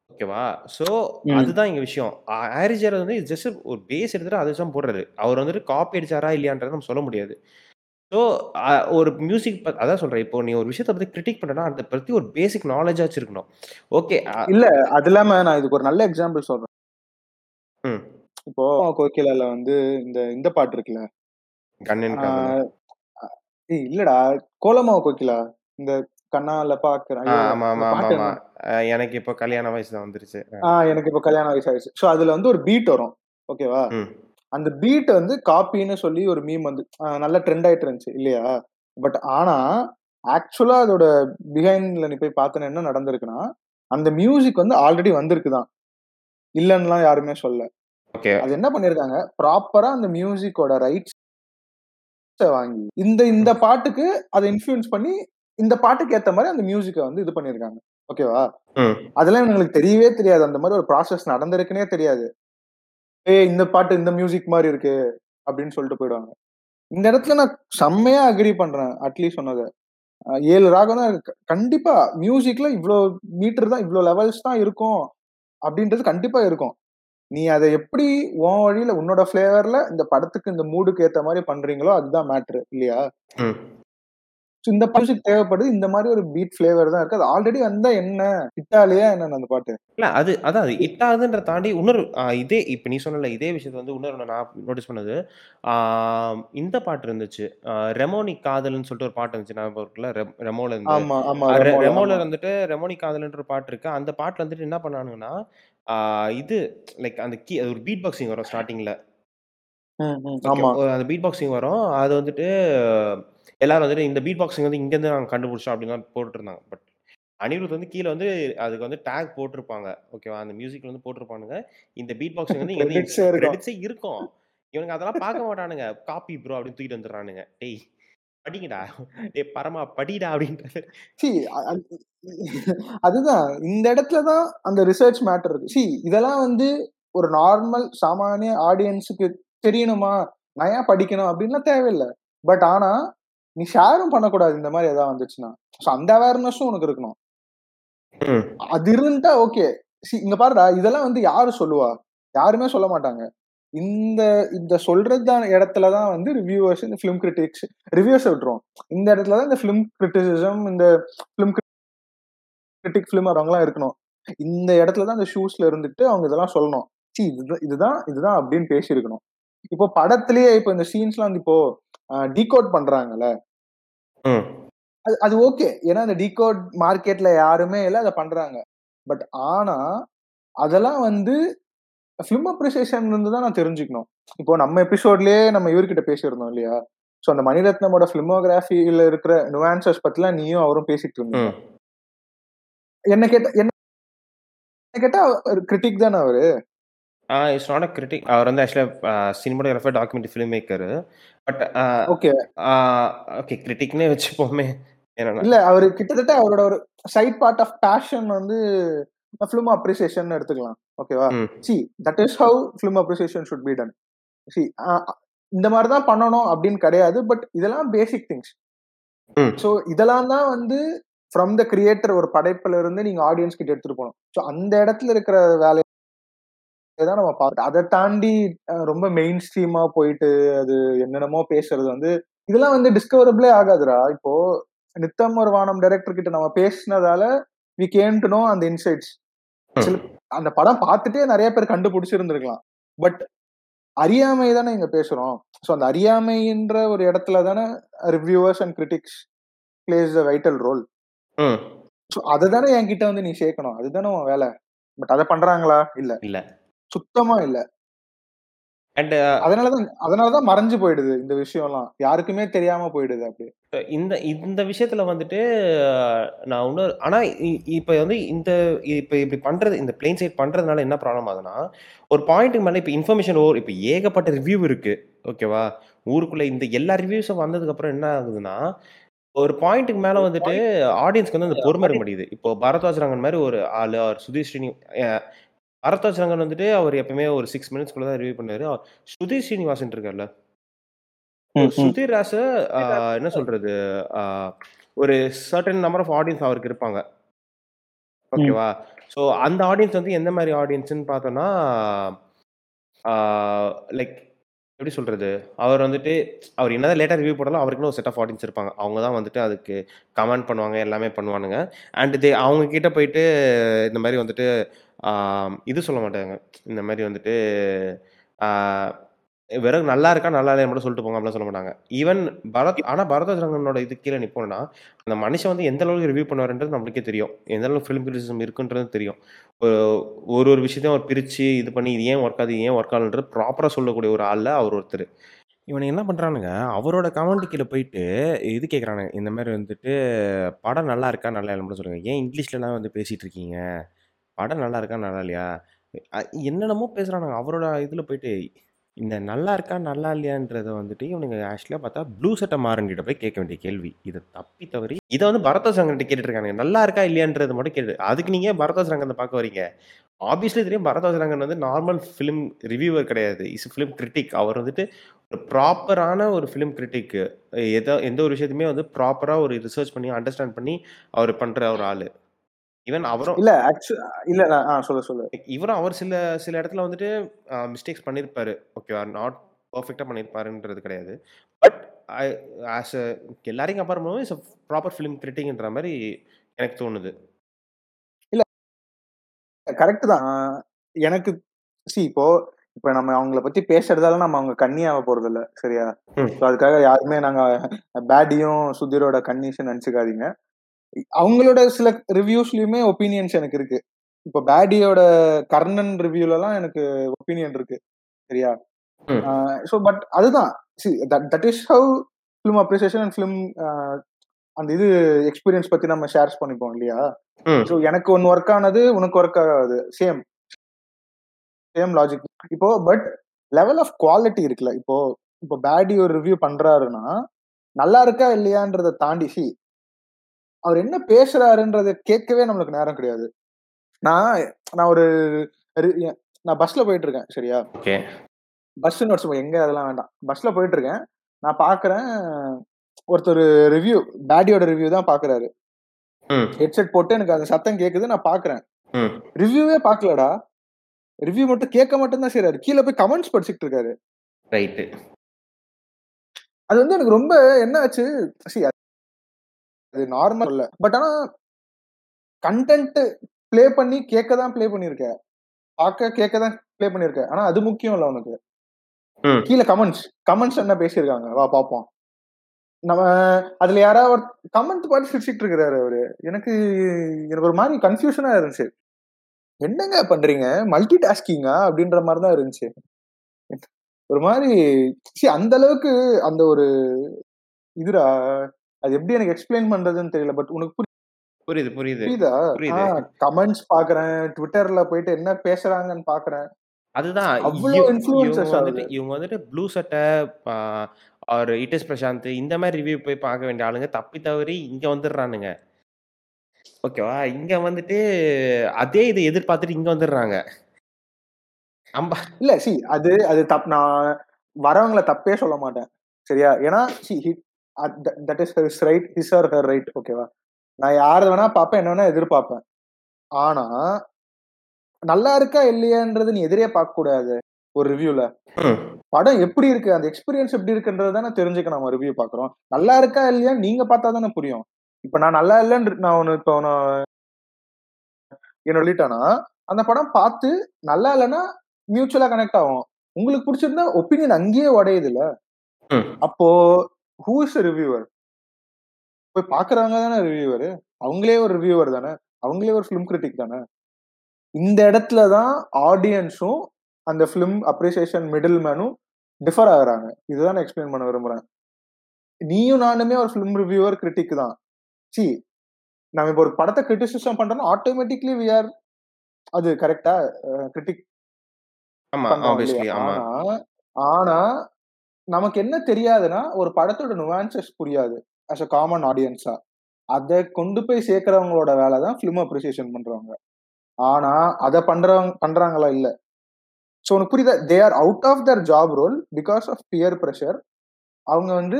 ஓகேவா? ஸோ ம். அதுதான் இங்க விஷயம். அ ஹாரிஸ் ஜெயராஜ் வந்து ஜஸ்ட் ஒரு பேஸ் எடுத்துட்டு அத வச்சு தான் போடுறாரு. அவர் வந்துட்டு காப்பி அடிச்சாரா இல்லையான்றத நம்ம சொல்ல முடியாது. ஸோ அ ஒரு மியூசிக் ப அதான் சொல்றேன். இப்போ நீ ஒரு விஷயத்த பத்தி கிரிட்டிக் பண்றன்னா, அத பத்தி ஒரு பேசிக் நாலேட்ஜாச்சும் இருக்கணும். ஓகே. அ இல்ல. அது இல்லாம நான் இதுக்கு ஒரு நல்ல எக்ஸாம்பிள் சொல்றேன். ம். இப்போ கோகிலால வந்து இந்த இந்த பாட்டு இருக்குல்ல. கண்ணன் ஆ காதலன். அ ஏய் இல்லடா. கோலமாவு கோகிலா. இந்த கண்ணால பார்க்கிறேன். ஆ ஐயோ! ஆமா, அந்த ஆமா, பாட்டு ஆமாமா. என்ன? அ எனக்கு இப்போ கல்யாண வயசு தான் வந்துருச்சு. அ. ஆ எனக்கு இப்போ கல்யாண வயசு ஆயிடுச்சு. ஸோ அதுல வந்து ஒரு பீட் வரும். ஓகேவா? ம். அந்த பீட் வந்து காப்பின்னு சொல்லி ஒரு மீம் வந்து அ நல்லா ட்ரெண்ட் ஆயிட்டு இருந்துச்சு இல்லையா? பட் ஆனா, ஆக்சுவலா அதோட பிஹைண்ட்ல நீ போய் பார்த்தன்னா என்ன நடந்திருக்குன்னா, அந்த மியூசிக் வந்து ஆல்ரெடி வந்திருக்கு தான். இல்லன்னுலாம் யாருமே சொல்லல. ஓகே. அது என்ன பண்ணியிருக்காங்க, ப்ராப்பரா அந்த மியூசிக்கோட ரைட்ஸ வாங்கி, இந்த இந்த ம். பாட்டுக்கு அத இன்ஃப்ளூயன்ஸ் பண்ணி, இந்த பாட்டுக்கு ஏத்த மாரி அந்த மியூசிக்க வந்து இது பண்ணியிருக்காங்க. ஓகேவா? ம். அதெல்லாம் இவங்களுக்கு தெரியவே தெரியாது. அந்த மாரி ஒரு ப்ராசஸ் நடந்திருக்குன்னே தெரியாது. "ஏய் இந்த பாட்டு இந்த மியூசிக் மாரி இருக்கு" அப்படின்னு சொல்லிட்டு போயிடுவாங்க. இந்த இடத்துல நான் செம்மையா அக்ரி பண்றேன். அட்லி சொன்னத. அ 7 ராகம் தான் இருக்கு. கண்டிப்பா மியூசிக்ல இவ்ளோ மீட்டர் தான், இவ்ளோ லெவல்ஸ் தான் இருக்கும். அப்படின்றது கண்டிப்பா இருக்கும். நீ அத எப்படி உன் வழியில உன்னோட ஃப்ளேவர்ல இந்த படத்துக்கு இந்த மூடுக்கு ஏத்த மாரி பண்றீங்களோ அதுதான் மேட்டர் இல்லையா? ம். ஸோ இந்த மியூசிக் தேவைப்படுது. இந்த மாரி ஒரு பீட் ஃப்ளேவர் தான் இருக்கு. அது ஆல்ரெடி வந்தா என்ன? ஹிட் ஆகலையா என்ன அந்த பாட்டு? இல்ல அது அதான் ஹிட் ஆகுதுன்றத தாண்டி இன்னொரு அ இதே இப்ப நீ சொன்னல இதே விஷயத்த வந்து இன்னொரு நான் நோட்டீஸ் பண்ணது. ஆ இந்த பாட்டு இருந்துச்சு. அ ரெமோனி காதல்ன்னு சொல்லிட்டு ஒரு பாட்டு இருந்துச்சு. ஞாபகம் இருக்குல்ல? ரெ ரெமோல இருந்து. ஆமா, ஆமா. அ ரெ ரெமோல ரெமோல ஆமா. வந்துட்டு ரெமோனி காதல்ன்ற ஒரு பாட்டு இருக்கு. அந்த பாட்டுல வந்துட்டு என்ன பண்ணானுங்கன்னா, ஆ இது லைக் அந்த கீ அது ஒரு பீட் பாக்ஸிங் வரும் ஸ்டார்ட்டிங்ல. ம், ம். ஓகே. ஆமா. ஒ அந்த பீட் பாக்ஸிங் வரும். அது வந்துட்டு எல்லாரும் வந்துட்டு இந்த பீட் பாக்ஸிங் வந்து இங்கேருந்து நாங்க கண்டுபிடிச்சோம் அப்படின்லாம் போட்டுருந்தாங்க. பட் அனிருத் வந்து கீழ வந்து அதுக்கு வந்து டாக் போட்டிருப்பாங்க. ஓகேவா? அந்த மியூசிக்ல வந்து போட்டிருப்பானுங்க. இந்த பீட் பாக்ஸிங் வந்து இங்க வந்து கிரெடிட்ஸே இருக்கும். கிரெடிட்ஸே இருக்கும். இவனுங்க அதெல்லாம் பார்க்க மாட்டானுங்க. காப்பி ப்ரோ அப்படின்னு தூக்கிட்டு வந்துடுறானுங்க. டேய் படிங்கடா. டேய் பரமா படிடா அப்படின்றாரு. சி அ அ அதுதான். இந்த இடத்துல தான் அந்த ரிசர்ச் மேட்டர் இருக்கு. சி இதெல்லாம் வந்து ஒரு நார்மல் சாமானிய ஆடியன்ஸ்க்கு தெரியணுமா? நான் ஏன் படிக்கணும்? அப்படின்லாம் தேவையில்ல. பட் ஆனா, நீ ஷேரும் பண்ணக்கூடாது இந்த மாரி ஏதாவது வந்துச்சுன்னா. ஸோ அந்த அவேர்னஸும் உனக்கு இருக்கணும். ம். அது இருந்தா ஓகே. சி இங்க பாருடா, இதெல்லாம் வந்து யாரு சொல்லுவா? யாருமே சொல்ல மாட்டாங்க. இந்த இந்த சொல்றதான இடத்துல தான் வந்து ரிவ்யூவர்ஸ், இந்த ஃபிலிம் கிரிட்டிக்ஸ் ரிவ்யூவர்ஸ விட்டுருவோம். இந்த இடத்துல தான் இந்த ஃபிலிம் கிரிட்டிசிசம், இந்த ஃபிலிம் கிரிட்டிக் ஃபிலிம் வரவங்கலாம் இருக்கணும். இந்த இடத்துல தான் இந்த ஷூஸ்ல இருந்துட்டு அவங்க இதெல்லாம் சொல்லணும். சி இதுதான் இதுதான் இதுதான் அப்படின்னு பேசியிருக்கணும். இப்போ படத்திலேயே இப்போ இந்த சீன்ஸ்லாம் வந்து இப்போ அ டிகோட் பண்றாங்கல்ல. ம். அது அது ஓகே. ஏன்னா அந்த டிகோட் மார்க்கெட்ல யாருமே இல்ல. அத பண்றாங்க. பட் ஆனா, அதெல்லாம் வந்து ஃபிலிம் அப்ரிசியேஷன்ல இருந்து தான் நான் தெரிஞ்சுக்கணும். இப்போ நம்ம எபிசோட்லயே நம்ம இவர்கிட்ட பேசியிருந்தோம் இல்லையா? ஸோ அந்த மணிரத்னமோட ஃபிலிமோகிராஃபில இருக்கிற நுவான்சஸ் பத்திலாம் நீயும் அவரும் பேசிட்டு இருந்தீங்க. ம். என்ன கேட்டா என்ன கேட்டா ஒரு கிரிட்டிக் தானே அவரு. ஆ இட்ஸ் நாட் அ கிரிட்டிக். அவர் வந்து ஆக்சுவலா a cinematographer, documentary film maker. But அ ஓகே. ஆ ஓகே கிரிட்டிக்னே வச்சுப்போமே. என்னன்னா இல்ல அவரு கிட்டத்தட்ட அவரோட ஒரு சைட் பார்ட் ஆஃப் பேஷன் வந்து ஃபிலிம் அப்ரிசியேஷன் எடுத்துக்கலாம். ஓகேவா? ம். See that is how film appreciation should be done. See அ இந்த மாரி தான் பண்ணணும் அப்படின்னு கிடையாது. பட் இதெல்லாம் பேசிக் திங்ஸ். ம். ஸோ இதெல்லாம் தான் வந்து ஃப்ரம் த கிரியேட்டர் ஒரு படைப்புல இருந்து நீங்க ஆடியன்ஸ் கிட்ட எடுத்துட்டு போணும். ஸோ அந்த இடத்துல இருக்கிற வேலைய தான் நம்ம பார்க்கணும். அத தாண்டி அ ரொம்ப மெயின் ஸ்ட்ரீமா போயிட்டு அது என்னென்னமோ பேசுறது வந்து இதெல்லாம் வந்து டிஸ்கவரபிளே ஆகாதுடா. இப்போ நித்தம் ஒரு வானம் டைரக்டர் கிட்ட நம்ம பேசினதால வி கேம் டு நோ அந்த இன்சைட்ஸ். சில ம். அந்த படம் பார்த்துட்டே நெறைய பேர் கண்டுபிடிச்சிருந்திருக்கலாம். பட் அறியாமை தானே இங்க பேசுறோம். ஸோ அந்த அறியாமைன்ற ஒரு இடத்துல தானே reviewers and critics plays a vital role. ம். ஸோ அத தானே என்கிட்ட வந்து நீ சேர்க்கணும். அதுதானே உன் வேல. பட் அத பண்றாங்களா? இல்ல. இல்ல. சுத்தமா இல்ல. அண்ட் அதனால தான் அதனால தான் மறைஞ்சு போயிடுது இந்த விஷயம்லாம். யாருக்குமே தெரியாம போயிடுது அப்படியே. இந்த இந்த விஷயத்துல வந்துட்டு நான் இன்னொரு ஆனா இ இப்ப வந்து இந்த இப்ப இப்படி பண்றது இந்த பிளெயின் சைட் பண்றதுனால என்ன ப்ராப்ளம் ஆகுதுன்னா, ஒரு பாயிண்ட்க்கு மேல இப்ப இன்ஃபர்மேஷன் ஓவர் இப்ப ஏகப்பட்ட ரிவ்யூ இருக்கு. ஓகேவா? ஊருக்குள்ள இந்த எல்லா ரிவ்யூஸும் வந்ததுக்கு அப்புறம் என்ன ஆகுதுன்னா, ஒரு பாயிண்ட்க்கு மேல வந்துட்டு ஆடியன்ஸ்க்கு வந்து அந்த பொறுமை இருக்க மாட்டேங்குது. இப்போ பரத்வாஜ் ரங்கன் மாரி ஒரு ஆளு, அவர் சுதீர் ஸ்ரீனி அ பரத்வாஜ் ரங்கன் வந்துட்டு அவர் எப்பவுமே ஒரு 6 மினிட்ஸ்க்குள்ள தான் ரிவ்யூ பண்ணுவாரு. சுதீர் ஸ்ரீனிவாசன் இருக்கார்ல. ம், ம். சுதீர் ஆஸ் அ என்ன சொல்றது? அ ஒரு சர்டன் நம்பர் ஆஃப் ஆடியன்ஸ் அவருக்கு இருப்பாங்க. ஓகேவா? ஸோ அந்த ஆடியன்ஸ் வந்து எந்த மாரி ஆடியன்ஸ்ன்னு பார்த்தோம்னா, ஆ லைக் எப்படி சொல்றது? அவர் வந்துட்டு அவர் என்னதான் லேட்டா ரிவ்யூ போட்டாலும் அவருக்குன்னு ஒரு செட் ஆஃப் ஆடியன்ஸ் இருப்பாங்க. அவங்க தான் வந்துட்டு அதுக்கு கமெண்ட் பண்ணுவாங்க, எல்லாமே பண்ணுவானுங்க. அண்ட் தே அவங்க கிட்ட போயிட்டு இந்த மாரி வந்துட்டு ஆ இது சொல்ல மாட்டாங்க. இந்த மாரி வந்துட்டு ஆ வெறும் நல்லா இருக்கா, நல்லா இல்லையான்னு மட்டும் சொல்லிட்டு போங்க அப்படிலாம் சொல்ல மாட்டாங்க. ஈவன் பரத் ஆனா பரத்வாஜ் ரங்கனோட இது கீழ நிப்போம்னா, அந்த மனுஷன் வந்து எந்த அளவுக்கு ரிவ்யூ பண்ணுவாருன்றது நம்மளுக்கே தெரியும். எந்த அளவுக்கு ஃபிலிம் கிரிட்டிசிசம் இருக்குன்றது தெரியும். ஒரு ஒரு ஒரு விஷயத்தையும் அவர் பிரிச்சு இது பண்ணி இது ஏன் ஒர்க் ஆகுது, இது ஏன் ஒர்க் ஆகலன்றது ப்ராப்பரா சொல்லக்கூடிய ஒரு ஆள்ல அவர் ஒருத்தரு. இவனுங்க என்ன பண்றானுங்க, அவரோட கமெண்ட் கீழ போயிட்டு இது கேட்குறானுங்க. இந்த மாரி வந்துட்டு படம் நல்லா இருக்கா, நல்லா இல்லையான்னு மட்டும் சொல்லுங்க. ஏன் இங்கிலீஷ்லலாம் வந்து பேசிட்டு இருக்கீங்க? படம் நல்லா இருக்கா, நல்லா இல்லையா? அ என்னென்னமோ பேசுறானுங்க. அவரோட இதுல போயிட்டு இந்த நல்லா இருக்கா, நல்லா இல்லையான்றத வந்துட்டு இவனுங்க ஆக்சுவலா பார்த்தா ப்ளூ சட்ட மாறன்கிட்ட போய் கேட்க வேண்டிய கேள்வி. இத தப்பி தவறி இத வந்து பரத்வாஜ் ரங்கன்ட்ட கேட்டுட்டு இருக்கானுங்க. நல்லா இருக்கா, இல்லையான்றத மட்டும் கேட்டு அதுக்கு நீங்க ஏன் பரத்வாஜ் ரங்கத்த பார்க்க வரீங்க? ஆப்வியஸ்லி தெரியும் பரத்வாஜ் ரங்கன் வந்து நார்மல் ஃபிலிம் ரிவ்யூவர் கிடையாது. Is film critic. அவர் வந்துட்டு ஒரு ப்ராப்பரான ஒரு ஃபிலிம் கிரிட்டிக். எத எந்த ஒரு விஷயத்தையுமே வந்து ப்ராப்பரா ஒரு ரிசர்ச் பண்ணி, அண்டர்ஸ்டாண்ட் பண்ணி அவர் பண்ற ஒரு ஆளு. ஈவன் அவரும் இல்ல ஆக்சு இல்ல நான் ஆ சொல்லு, சொல்லு. இவரும் அவர் சில சில இடத்துல வந்துட்டு அ மிஸ்டேக்ஸ் பண்ணியிருப்பாரு. ஓகேவா? நாட் பெர்ஃபெக்ட்டா பண்ணியிருப்பாருன்றது கிடையாது. பட் ஐ ஆஸ் அ எல்லாரையும் கம்பேர் பண்ணும்போது இஸ் அ ப்ராப்பர் ஃபிலிம் கிரிட்டிக்ன்ற மாரி எனக்கு தோணுது. இல்ல. கரெக்ட் தான். எனக்கு சி இப்போ இப்ப நம்ம அவங்கள பத்தி பேசுறதால நம்ம அவங்க கண்ணி ஆக போறதில்ல. சரியா? ம். ஸோ அதுக்காக யாருமே நாங்க பேடியும், சுதீரோட கன்னிஸ்ன்னு நெனச்சுக்காதீங்க. அவங்களோட சில ரிவ்யூஸ்லயுமே ஒப்பீனியன்ஸ் எனக்கு இருக்கு. இப்ப பேடியோட கர்ணன் ரிவ்யூலலாம் எனக்கு ஒப்பீனியன் இருக்கு. சரியா? ம். ஆ ஸோ பட் அதுதான். See that that is how film appreciation and film அ அந்த இது எக்ஸ்பீரியன்ஸ் பத்தி நம்ம ஷேர்ஸ் பண்ணிப்போம் இல்லையா? ம். ஸோ எனக்கு ஒண்ணு ஒர்க் ஆனது, உனக்கு ஒர்க் ஆகாது. சேம். Same logic. இப்போ பட் லெவல் ஆஃப் குவாலிட்டி இருக்குல்ல. இப்போ இப்போ பேடி ஒரு ரிவ்யூ பண்றாருன்னா, நல்லா இருக்கா இல்லையான்றத தாண்டி சி அவர் என்ன பேசுறாருன்றத கேட்கவே நம்மளுக்கு நேரம் கிடையாது. நான் நான் ஒரு ரி நான் பஸ்ல போயிட்டு இருக்கேன். சரியா? ஓகே. பஸ்ன்னு வச்சுக்கோ எங்க அதெல்லாம் வேண்டாம். பஸ்ல போயிட்டு இருக்கேன். நான் பார்க்குறேன் ஒருத்தர் ரிவ்யூ பேடியோட ரிவ்யூ தான் பார்க்குறாரு. ம். ஹெட்செட் போட்டு எனக்கு அந்த சத்தம் கேட்குது. நான் பார்க்குறேன். ம். ரிவ்யூவே பார்க்கலடா. ரிவ்யூ மட்டும் கேட்க மட்டும் தான் செய்றாரு. கீழ போய் கமெண்ட்ஸ் படிச்சுட்டு இருக்காரு. ரைட்டு. அது வந்து எனக்கு ரொம்ப என்ன ஆச்சு சி அது நார்மல் இல்ல. பட் ஆனா கன்டென்ட் ப்ளே பண்ணி கேட்க தான் ப்ளே பண்ணியிருக்க. பார்க்க கேட்க தான் ப்ளே பண்ணியிருக்க. ஆனா அது முக்கியம் இல்ல உனக்கு. ம். கீழ கமெண்ட்ஸ் கமெண்ட்ஸ் என்ன பேசியிருக்காங்க? வா பார்ப்போம். நம்ம அதுல யாராவது ஒரு கமெண்ட் பாத்து சிரிச்சிட்டு இருக்கிறாரு அவரு. எனக்கு எனக்கு ஒரு மாரி கன்ஃப்யூஷனா இருந்துச்சு. என்னங்க பண்றீங்க? மல்டி டாஸ்கிங்கா? அப்படின்ற மாரி தான் இருந்துச்சு. ஒரு மாரி சி அந்த அளவுக்கு அந்த ஒரு இதுடா. அது எப்படி எனக்கு எக்ஸ்பிளைன் பண்றதுன்னு தெரியல. பட் உனக்கு புரி புரியுது, புரியுது. புரியுதா? ஆ புரியுது. கமெண்ட்ஸ் பார்க்குறேன். Twitterல போயிட்டு என்ன பேசுறாங்கன்னு பார்க்குறேன். அதுதான். அவ்ளோ இவ் இவங்க இன்ஃப்ளூயன்சஸ் வந்துட்டு ஆகுது. இவங்க வந்துட்டு ப்ளூ சட்ட ஆ ஆர் இட் இஸ் பிரசாந்த் இந்த மாரி ரிவ்யூ போய் பார்க்க வேண்டிய ஆளுங்க தப்பி தவறி இங்க வந்துடுறானுங்க. ஓகேவா? இங்க வந்துட்டு அதே இத எதிர்பார்த்துட்டு இங்க வந்துடுறாங்க. அம்பா இல்ல சி அது அது தப் நான் வரவங்கள தப்பே சொல்ல மாட்டேன். சரியா? ஏன்னா see he at that is his right. His or her right. ஓகேவா? நான் யார வேணா பார்ப்பேன். என்ன வேணா எதிர்பார்ப்பேன். ஆனா நல்லா இருக்கா இல்லையான்றது நீ எதிரே பார்க்க கூடாது. ஒரு ரிவ்யூல. ம். படம் எப்படி இருக்கு? அந்த எக்ஸ்பீரியன்ஸ் எப்படி இருக்குன்றது தானே தெரிஞ்சுக்க நம்ம ரிவ்யூ பார்க்குறோம். நல்லா இருக்கா இல்லையான்னு நீங்க பார்த்தா தானே புரியும். இப்ப நான் நல்லா இல்லன்னு நான் ஒண்ணு இப்போ நான் என்ன சொல்லிட்டேன்னா, அந்த படம் பார்த்து நல்லா இல்லன்னா மியூச்சுவலா கனெக்ட் ஆகும். உங்களுக்கு புடிச்சிருந்தா ஒப்பீனியன் அங்கேயே உடையுதுல்ல. ம். அப்போ ஹூ இஸ் ரிவ்யூவர்? போய் பார்க்குறவங்க தானே ரிவ்யூவரு. அவங்களே ஒரு ரிவ்யூவர் தானே. அவங்களே ஒரு ஃபிலிம் கிரிட்டிக் தானே. இந்த இடத்துல தான் ஆடியன்ஸும் அந்த ஃபிலிம் அப்ரிசியேஷன் மிடில் மேனும் டிஃபர் ஆகுறாங்க. இதுதான் நான் எக்ஸ்பிளைன் பண்ண விரும்புறேன். நீயும் நானுமே ஒரு ஃபிலிம் ரிவ்யூவர், கிரிட்டிக் தான். சி நம்ம இப்போ ஒரு படத்த கிரிட்டிசிசம் பண்றோம்னா ஆட்டோமேட்டிக்லி வி ஆர் அது கரெக்ட்டா? அ கிரிட்டிக் ஆமா. பண்றோம் இல்லையா? ஆப்வியஸ்லி ஆமா. ஆனா ஆனா நமக்கு என்ன தெரியாதுன்னா, ஒரு படத்தோட நுவான்சஸ் புரியாது. ஆஸ் அ காமன் ஆடியன்ஸா. அத கொண்டு போய் சேர்க்கிறவங்களோட வேலை தான் ஃபிலிம் அப்ரிசியேஷன் பண்றவங்க. ஆனா அத பண்றவங்க பண்றாங்களா? இல்ல. சோ உனக்கு புரியுதா? They are out of their job role because of peer pressure. அவங்க வந்து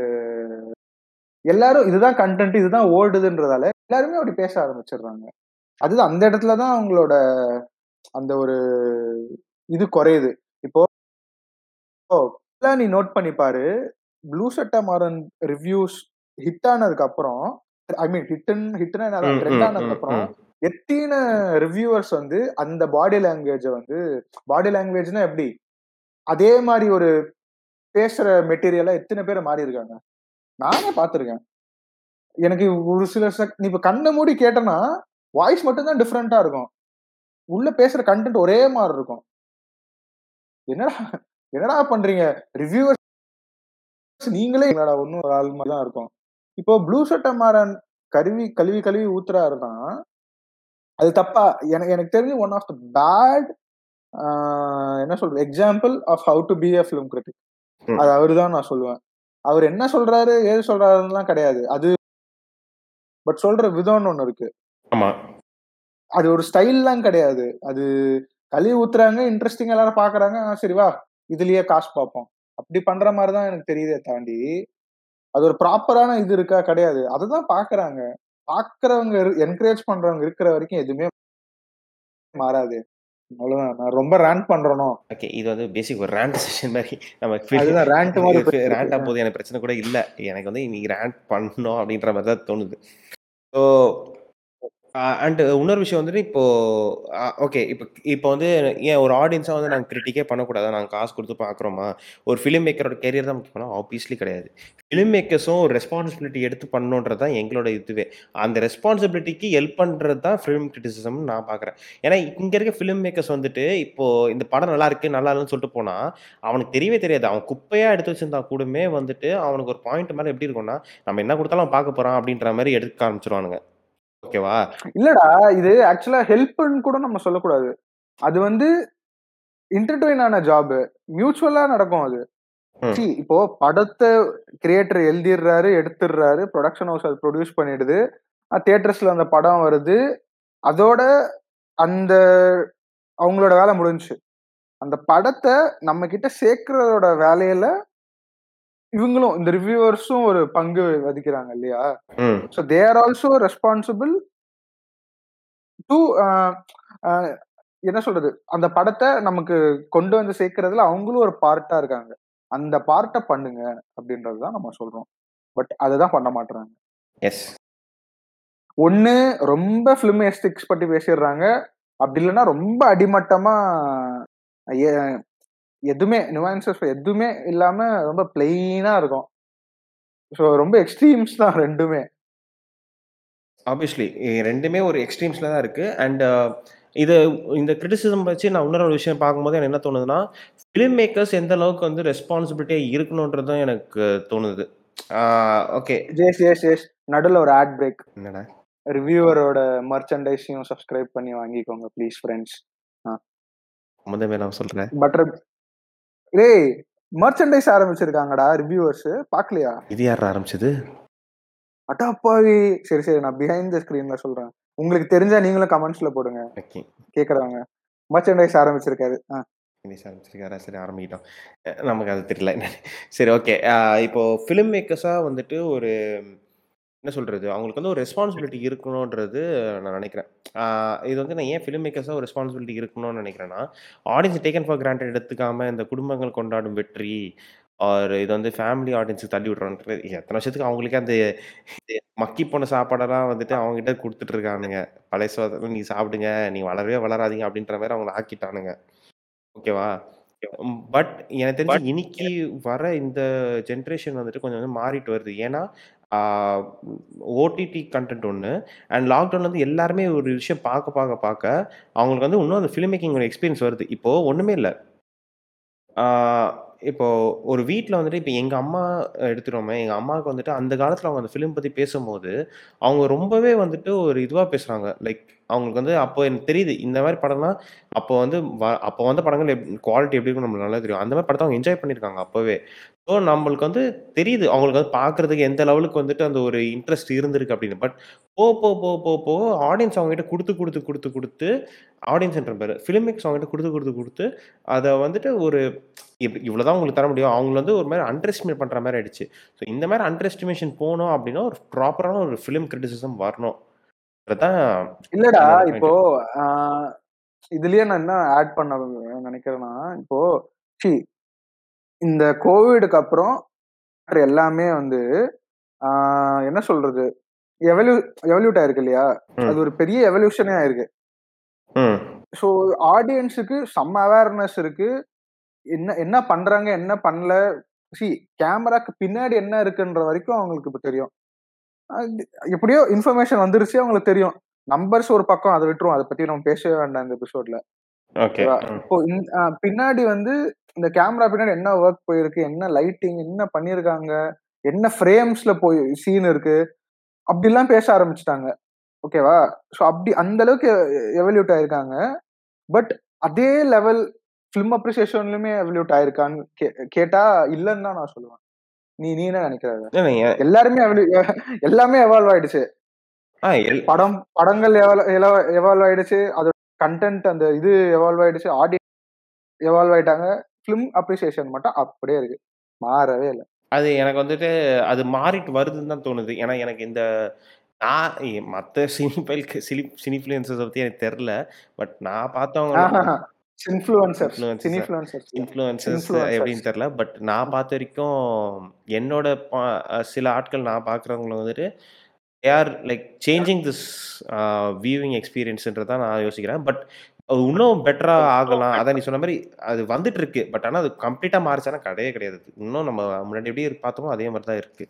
எல்லாரும் இதுதான் கன்டென்ட் இதுதான் ஓடுதுன்றதால எல்லாருமே அப்படி பேச ஆரம்பிச்சுடுறாங்க. அதுதான் அந்த இடத்துல தான் அவங்களோட அந்த ஒரு இது குறையுது இப்போ இப்போ நீ நோட் பண்ணி பாரு ப்ளூ சட்டை மாறன் ரிவ்யூஸ் ஹிட் ஆனதுக்கு அப்புறம் ஐ மீன் ஹிட்டன் ஹிட்னா ம், ட்ரெண்ட் ம், ஆனதுக்கு ம், அப்புறம் ம். எத்தனை ரிவ்யூவர்ஸ் வந்து அந்த பாடி லாங்குவேஜை வந்து பாடி லாங்குவேஜ்னா எப்படி அதே மாதிரி ஒரு பேசுற மெட்டீரியலா எத்தனை பேர் மாறி இருக்காங்க நானே பார்த்திருக்கேன் எனக்கு ஒரு சில செக் நீ இப்ப கண்ணை மூடி கேட்டனா வாய்ஸ் மட்டும் தான் டிஃப்ரெண்டா இருக்கும் உள்ள பேசுற கண்டென்ட் ஒரே மாதிரி இருக்கும் என்னடா என்னடா பண்றீங்க ரிவ்யூவர்ஸ் நீங்களே என்னடா ஒன்னும் ஒரு ஆள் மாதிரி தான் இருக்கும் இப்போ ப்ளூ சட்டை மாறன் கருவி கழுவி கழுவி ஊத்துறாருன்னா அது தப்பா எனக்கு எனக்கு தெரிஞ்சு ஒன் ஆஃப் த பேட் என்ன சொல்றது example of how to be a film critic ம். அது அவரு தான் நான் சொல்லுவேன் அவர் என்ன சொல்றாரு ஏது சொல்றாருலாம் கிடையாது அது பட் சொல்ற விதம்னு ஒண்ணு இருக்கு ஆமா அது ஒரு ஸ்டைல்லாம் கிடையாது அது கழுவி ஊத்துறாங்க இன்ட்ரெஸ்டிங் எல்லாரும் பாக்குறாங்க ஆ, சரி வா இதுலயே காசு பார்ப்போம் அப்படி பண்ற மாதிரி தான் எனக்கு தெரியுதே தாண்டி அது ஒரு ப்ராப்பரான இது இருக்கா கிடையாது அதுதான் பாக்குறாங்க பாக்குறவங்க என்கரேஜ் பண்றவங்க இருக்கிற வரைக்கும் எதுவுமே மாறாது அவ்வளவுதான் நான் ரொம்ப ரேண்ட் பண்றனோ ஓகே இது வந்து பேசிக் ஒரு ரேண்ட் செஷன் மாதிரி நம்ம அதுதான் ரேண்ட் மாதிரி போயிட்டு ரேண்டா இருக்கு. போது எனக்கு பிரச்சனை கூட இல்லை எனக்கு வந்து இன்னைக்கு ரேண்ட் பண்ணணும் அப்படின்ற மாதிரி தான் தோணுது ஸோ அண்ட் இன்னொரு விஷயம் வந்துட்டு இப்போ ஓகே இப்போ இப்போ வந்து ஏன் ஒரு ஆடியன்ஸாக வந்து நாங்கள் கிரிட்டிக்கே பண்ணக்கூடாதா நாங்கள் காசு கொடுத்து பார்க்குறோமா ஒரு ஃபிலிம் மேக்கரோட கெரியர் தான் முக்கியம் ஆப்வியஸ்லி கிடையாது ஃபிலிம் மேக்கர்ஸும் ஒரு ரெஸ்பான்சிபிலிட்டி எடுத்து பண்ணணுன்றது தான் எங்களோட இதுவே அந்த ரெஸ்பான்சிபிலிட்டிக்கு ஹெல்ப் பண்ணுறது தான் ஃபிலிம் கிரிட்டிசிசம்னு நான் பார்க்குறேன் ஏன்னா இங்கே இருக்க ஃபிலிம் மேக்கர்ஸ் வந்துட்டு இப்போ இந்த படம் நல்லா இருக்கு நல்லா இல்லைன்னு சொல்லிட்டு போனால் அவனுக்கு தெரியவே தெரியாது அவன் குப்பையாக எடுத்து வச்சிருந்தா கூடமே வந்துட்டு அவனுக்கு ஒரு பாயிண்ட் மேலே எப்படி இருக்கும்னா நம்ம என்ன கொடுத்தாலும் அவன் பார்க்க போகிறான் அப்படின்ற மாதிரி எடுக்க ஆரம்பிச்சிருவானுங்க ஓகேவா இல்லடா இது ஆக்சுவலா ஹெல்ப்னு கூட நம்ம சொல்லக்கூடாது அது வந்து இன்டர்ட்வைன் ஆன ஜாப் மியூச்சுவலா நடக்கும் அது ம். See, இப்போ படத்தை கிரியேட்டர் எழுதிடுறாரு எடுத்துடுறாரு ப்ரொடக்ஷன் ஹவுஸ் அது ப்ரொடியூஸ் பண்ணிடுது தியேட்டர்ஸ்ல அந்த படம் வருது அதோட அந்த அவங்களோட வேலை முடிஞ்சுச்சு அந்த படத்தை நம்ம கிட்ட சேர்க்கறதோட வேலையில இவங்களும் இந்த ரிவ்யூவர்ஸும் ஒரு பங்கு வதிக்கிறாங்க இல்லையா ம் so they are also responsible to என்ன சொல்றது அந்த படத்தை நமக்கு கொண்டு வந்து சேர்க்கறதுல அவங்களும் ஒரு பார்ட்டா இருக்காங்க அந்த பார்ட்டை பண்ணுங்க அப்படின்றது தான் நம்ம சொல்றோம் பட் அதுதான் பண்ண மாட்டாங்க எஸ் ஒண்ணு ரொம்ப ஃபிலிம் எஸ்டிக்ஸ் பத்தி பேசிடுறாங்க அப்படி இல்லைன்னா ரொம்ப அடிமட்டமா எ- எதுவுமே நியூவான்சஸ் எதுவுமே இல்லாம ரொம்ப பிளெயினா இருக்கும் ஸோ ரொம்ப எக்ஸ்ட்ரீம்ஸ் தான் ரெண்டுமே ஆப்வியஸ்லி ரெண்டுமே ஒரு எக்ஸ்ட்ரீம்ஸில் தான் இருக்குது அண்ட் இது இந்த கிரிட்டிசிசம் வச்சு நான் இன்னொரு விஷயம் பார்க்கும்போது எனக்கு என்ன தோணுதுன்னா ஃபிலிம் மேக்கர்ஸ் எந்த அளவுக்கு வந்து ரெஸ்பான்சிபிலிட்டியாக இருக்கணுன்றது தான் எனக்கு தோணுது ஓகே ஜேஸ் ஜேஸ் ஜேஸ் நடுவில் ஒரு ஆட் பிரேக் என்னடா ரிவ்யூவரோட மர்ச்சன்டைஸையும் சப்ஸ்கிரைப் பண்ணி வாங்கிக்கோங்க ப்ளீஸ் ஃப்ரெண்ட்ஸ் முதமே நான் சொல்கிறேன் பட்டர் டேய் மர்ச்சன்டைஸ் ஆரம்பிச்சிருக்காங்கடா ரிவ்யூவர்ஸ் பார்க்கலையா இது யார் ஆரம்பிச்சது அட்டாப்பாவி சரி சரி நான் பிஹைண்ட் த ஸ்கிரீன்ல சொல்றேன் உங்களுக்கு தெரிஞ்சா நீங்களும் கமெண்ட்ஸ்ல போடுங்க ஓகே கேக்குறவங்க மர்ச்சன்டைஸ் ஆரம்பிச்சிருக்காரு ஆ. இங்கிலீஷ் ஆரம்பிச்சிருக்காரா சரி ஆரம்பிக்கிட்டோம் அஹ் நமக்கு அது தெரியல சரி ஓகே இப்போ ஃபிலிம் மேக்கர்ஸாக வந்துட்டு ஒரு என்ன சொல்கிறது அவங்களுக்கு வந்து ஒரு ரெஸ்பான்சிபிலிட்டி இருக்கணுன்றது நான் நினைக்கிறேன் ஆஹ் இது வந்து நான் ஏன் ஃபிலிம் மேக்கர்ஸாக ஒரு ரெஸ்பான்சிபிலிட்டி இருக்கணும்னு நினைக்கிறேன்னா ஆடியன்ஸ் டேக்கன் ஃபார் கிராண்டட் எடுத்துக்காம இந்த குடும்பங்கள் கொண்டாடும் வெற்றி ஆர் இது வந்து ஃபேமிலி ஆடியன்ஸுக்கு தள்ளி விட்றோன்றது எத்தனை வருஷத்துக்கு அவங்களுக்கே அந்த இது மக்கி போன சாப்பாடெல்லாம் வந்துட்டு அவங்ககிட்ட கொடுத்துட்டு இருக்கானுங்க பழைய சோதனை நீ சாப்பிடுங்க நீ வளரவே வளராதீங்க அப்படின்ற மாதிரி அவங்கள ஆக்கிட்டானுங்க ஓகேவா பட் எனக்கு தெரிஞ்சு இன்னைக்கு வர இந்த ஜென்ரேஷன் வந்துட்டு கொஞ்சம் வந்து மாறிட்டு வருது ஏன்னா ஓடிடி கண்டென்ட் ஒன்று அண்ட் லாக்டவுன் வந்து எல்லாருமே ஒரு விஷயம் பார்க்க பார்க்க பார்க்க அவங்களுக்கு வந்து இன்னும் அந்த ஃபிலிம் மேக்கிங் எக்ஸ்பீரியன்ஸ் வருது இப்போது ஒன்றுமே இல்லை இப்போ ஒரு வீட்டில் வந்துட்டு இப்போ எங்கள் அம்மா எடுத்துட்டோமே எங்கள் அம்மாவுக்கு வந்துட்டு அந்த காலத்தில் அவங்க அந்த ஃபிலிம் பற்றி பேசும்போது அவங்க ரொம்பவே வந்துட்டு ஒரு இதுவாக பேசுகிறாங்க லைக் அவங்களுக்கு வந்து அப்போ எனக்கு தெரியுது இந்த மாதிரி படம்லாம் அப்போ வந்து வ அப்போ வந்த படங்கள் எப் குவாலிட்டி எப்படி இருக்கும்னு நம்மளுக்கு நல்லா தெரியும் அந்த மாதிரி படத்தை அவங்க என்ஜாய் பண்ணியிருக்காங்க அப்போவே ஸோ நம்மளுக்கு வந்து தெரியுது அவங்களுக்கு வந்து பார்க்குறதுக்கு எந்த லெவலுக்கு வந்துட்டு அந்த ஒரு இன்ட்ரெஸ்ட் இருந்திருக்கு அப்படின்னு பட் போ போ போ போ போ ஆடியன்ஸ் அவங்ககிட்ட கொடுத்து கொடுத்து கொடுத்து கொடுத்து ஆடியன்ஸ்ன்ற பேர் ஃபிலிம் மேக்ஸ் அவங்ககிட்ட கொடுத்து கொடுத்து கொடுத்து அதை வந்துட்டு ஒரு இப்படி இவ்வளோ தான் உங்களுக்கு தர முடியும் அவங்கள வந்து ஒரு மாதிரி அண்டர் எஸ்டிமேட் பண்ணுற மாதிரி ஆயிடுச்சு ஸோ இந்த மாதிரி அண்டர் எஸ்டிமேஷன் போகணும் அப்படின்னா ஒரு ப்ராப்பரான ஒரு ஃபிலிம் கிரிட்டிசிசம் வரணும் தான் இல்லடா என்னோட point. இப்போ ஆஹ், இதுலயே நான் என்ன ஆட் பண்ண நினைக்கிறேன்னா இப்போ சி இந்த கோவிடுக்கு அப்புறம் எல்லாமே வந்து ஆஹ், என்ன சொல்றது எவல்யூ எவல்யூட் ஆயிருக்கு இல்லையா ம். அது ஒரு பெரிய எவல்யூஷனே ஆயிருக்கு ம் ஸோ ஆடியன்ஸுக்கு செம்ம அவேர்னஸ் இருக்கு என்ன என்ன பண்றாங்க என்ன பண்ணல சி கேமராக்கு பின்னாடி என்ன இருக்குன்ற வரைக்கும் அவங்களுக்கு இப்போ தெரியும் அது எப்படியோ இன்ஃபர்மேஷன் வந்துருச்சு அவங்களுக்கு தெரியும் நம்பர்ஸ் ஒரு பக்கம் அதை விட்டுரும் அதை பத்தி நம்ம பேசவே வேண்டாம் இந்த எபிசோட்ல ஓகே ஓகேவா இப்போ இந்த- ஆஹ் பின்னாடி வந்து இந்த கேமரா பின்னாடி என்ன ஒர்க் போயிருக்கு என்ன லைட்டிங் என்ன பண்ணியிருக்காங்க என்ன ஃப்ரேம்ஸ்ல போய் சீன் இருக்கு அப்படிலாம் பேச ஆரம்பிச்சிட்டாங்க ஓகேவா ஸோ அப்படி அந்த அளவுக்கு எவல்யூட் ஆயிருக்காங்க பட் அதே லெவல் ஃபிலிம் அப்ரிசியேஷன்லயுமே எவல்யூட் ஆயிருக்கான்னு கே- கேட்டா இல்லைன்னு தான் நான் சொல்லுவேன் நீ நீ என்ன நினைக்கிற எல்லாருமே evolu- எல்லாமே எவால்வ் ஆயிடுச்சு ஆ எல் படம் படங்கள் எவால்வ் ஆயிடுச்சு அதோட கண்டென்ட் அந்த இது எவால்வ் ஆயிடுச்சு ஆடியன்ஸ் எவால்வ் ஆயிட்டாங்க ஃபிலிம் அப்ரிசியேஷன் மட்டும் அப்படியே இருக்கு மாறவே இல்லை அது எனக்கு வந்துட்டு அது மாறிட்டு வருதுன்னு தான் தோணுது ஏன்னா எனக்கு இந்த நான் மற்ற சினிபைல் சினி சினிஃப்ளூயன்சஸ் பற்றி எனக்கு தெரில பட் நான் பார்த்தவங்க influencer Influencers. Influencer influences Influencers. எப்படின்னு தெரில பட் நான் பார்த்த வரைக்கும் என்னோட பா- அஹ் சில ஆட்கள் நான் பார்க்குறவங்கள வந்துட்டு are like changing this viewing எக்ஸ்பீரியன்ஸ்ன்றதான் நான் யோசிக்கிறேன் பட் அது இன்னும் பெட்டராக ஆகலாம் அதான் நீ சொன்ன மாதிரி அது வந்துட்டு இருக்கு பட் ஆனால் அது கம்ப்ளீட்டாக மாறிச்சானா கிடையவே கிடையாது இன்னும் நம்ம முன்னாடி எப்படி பார்த்தோமோ அதே மாதிரி தான் இருக்கு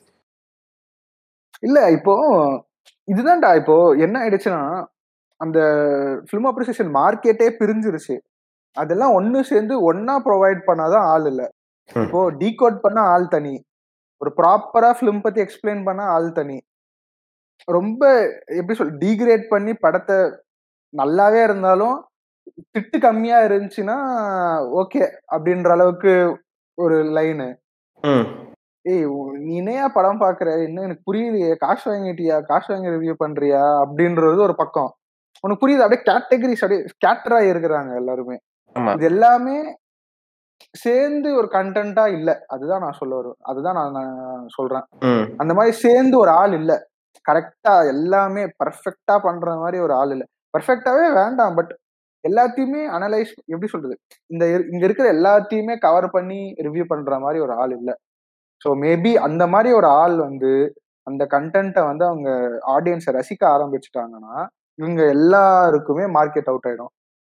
இல்ல இப்போ இதுதான்டா இப்போ என்ன ஆயிடுச்சுன்னா அந்த ஃபிலிம் அப்ரிசியேஷன் மார்க்கெட்டே பிரிஞ்சிருச்சு அதெல்லாம் ஒண்ணு சேர்ந்து ஒண்ணா ப்ரொவைட் பண்ணாதான் ஆள் இல்ல ம். இப்போ டீகோட் பண்ண ஆள் தனி ஒரு ப்ராப்பரா ஃபிலிம் பத்தி எக்ஸ்பிளைன் பண்ண ஆள் தனி ரொம்ப எப்படி சொல் டீக்ரேட் பண்ணி படத்தை நல்லாவே இருந்தாலும் திட்டு கம்மியா இருந்துச்சுன்னா ஓகே அப்படின்ற அளவுக்கு ஒரு லைனு ம் ஏய் உ- நீ என்னையா படம் பாக்குற என்ன எனக்கு புரியலையே காசு வாங்கிட்டியா காசு வாங்கி ரிவ்யூ பண்றியா அப்படின்றது ஒரு பக்கம் உனக்கு புரியுது அப்படியே கேட்டகரிஸ் அப்படியே ஸ்கேட்டரா இருக்கிறாங்க எல்லாருமே ஆமா இது எல்லாமே சேர்ந்து ஒரு கண்டென்ட்டா இல்ல அதுதான் நான் சொல்ல வரும் அதுதான் நான் நான் சொல்றேன் ம் அந்த மாதிரி சேர்ந்து ஒரு ஆள் இல்ல கரெக்டா எல்லாமே பர்ஃபெக்டா பண்ற மாதிரி ஒரு ஆள் இல்ல பர்ஃபெக்டாவே வேண்டாம் பட் எல்லாத்தையுமே அனலைஸ் எப்படி சொல்றது இந்த இரு- இங்க இருக்கிற எல்லாத்தையுமே கவர் பண்ணி ரிவ்யூ பண்ற மாதிரி ஒரு ஆள் இல்ல ஸோ மேபி அந்த மாதிரி ஒரு ஆள் வந்து அந்த கண்டென்ட்டை வந்து அவங்க ஆடியன்ஸை ரசிக்க ஆரம்பிச்சிட்டாங்கன்னா இவங்க எல்லாருக்குமே மார்க்கெட் அவுட் ஆயிடும்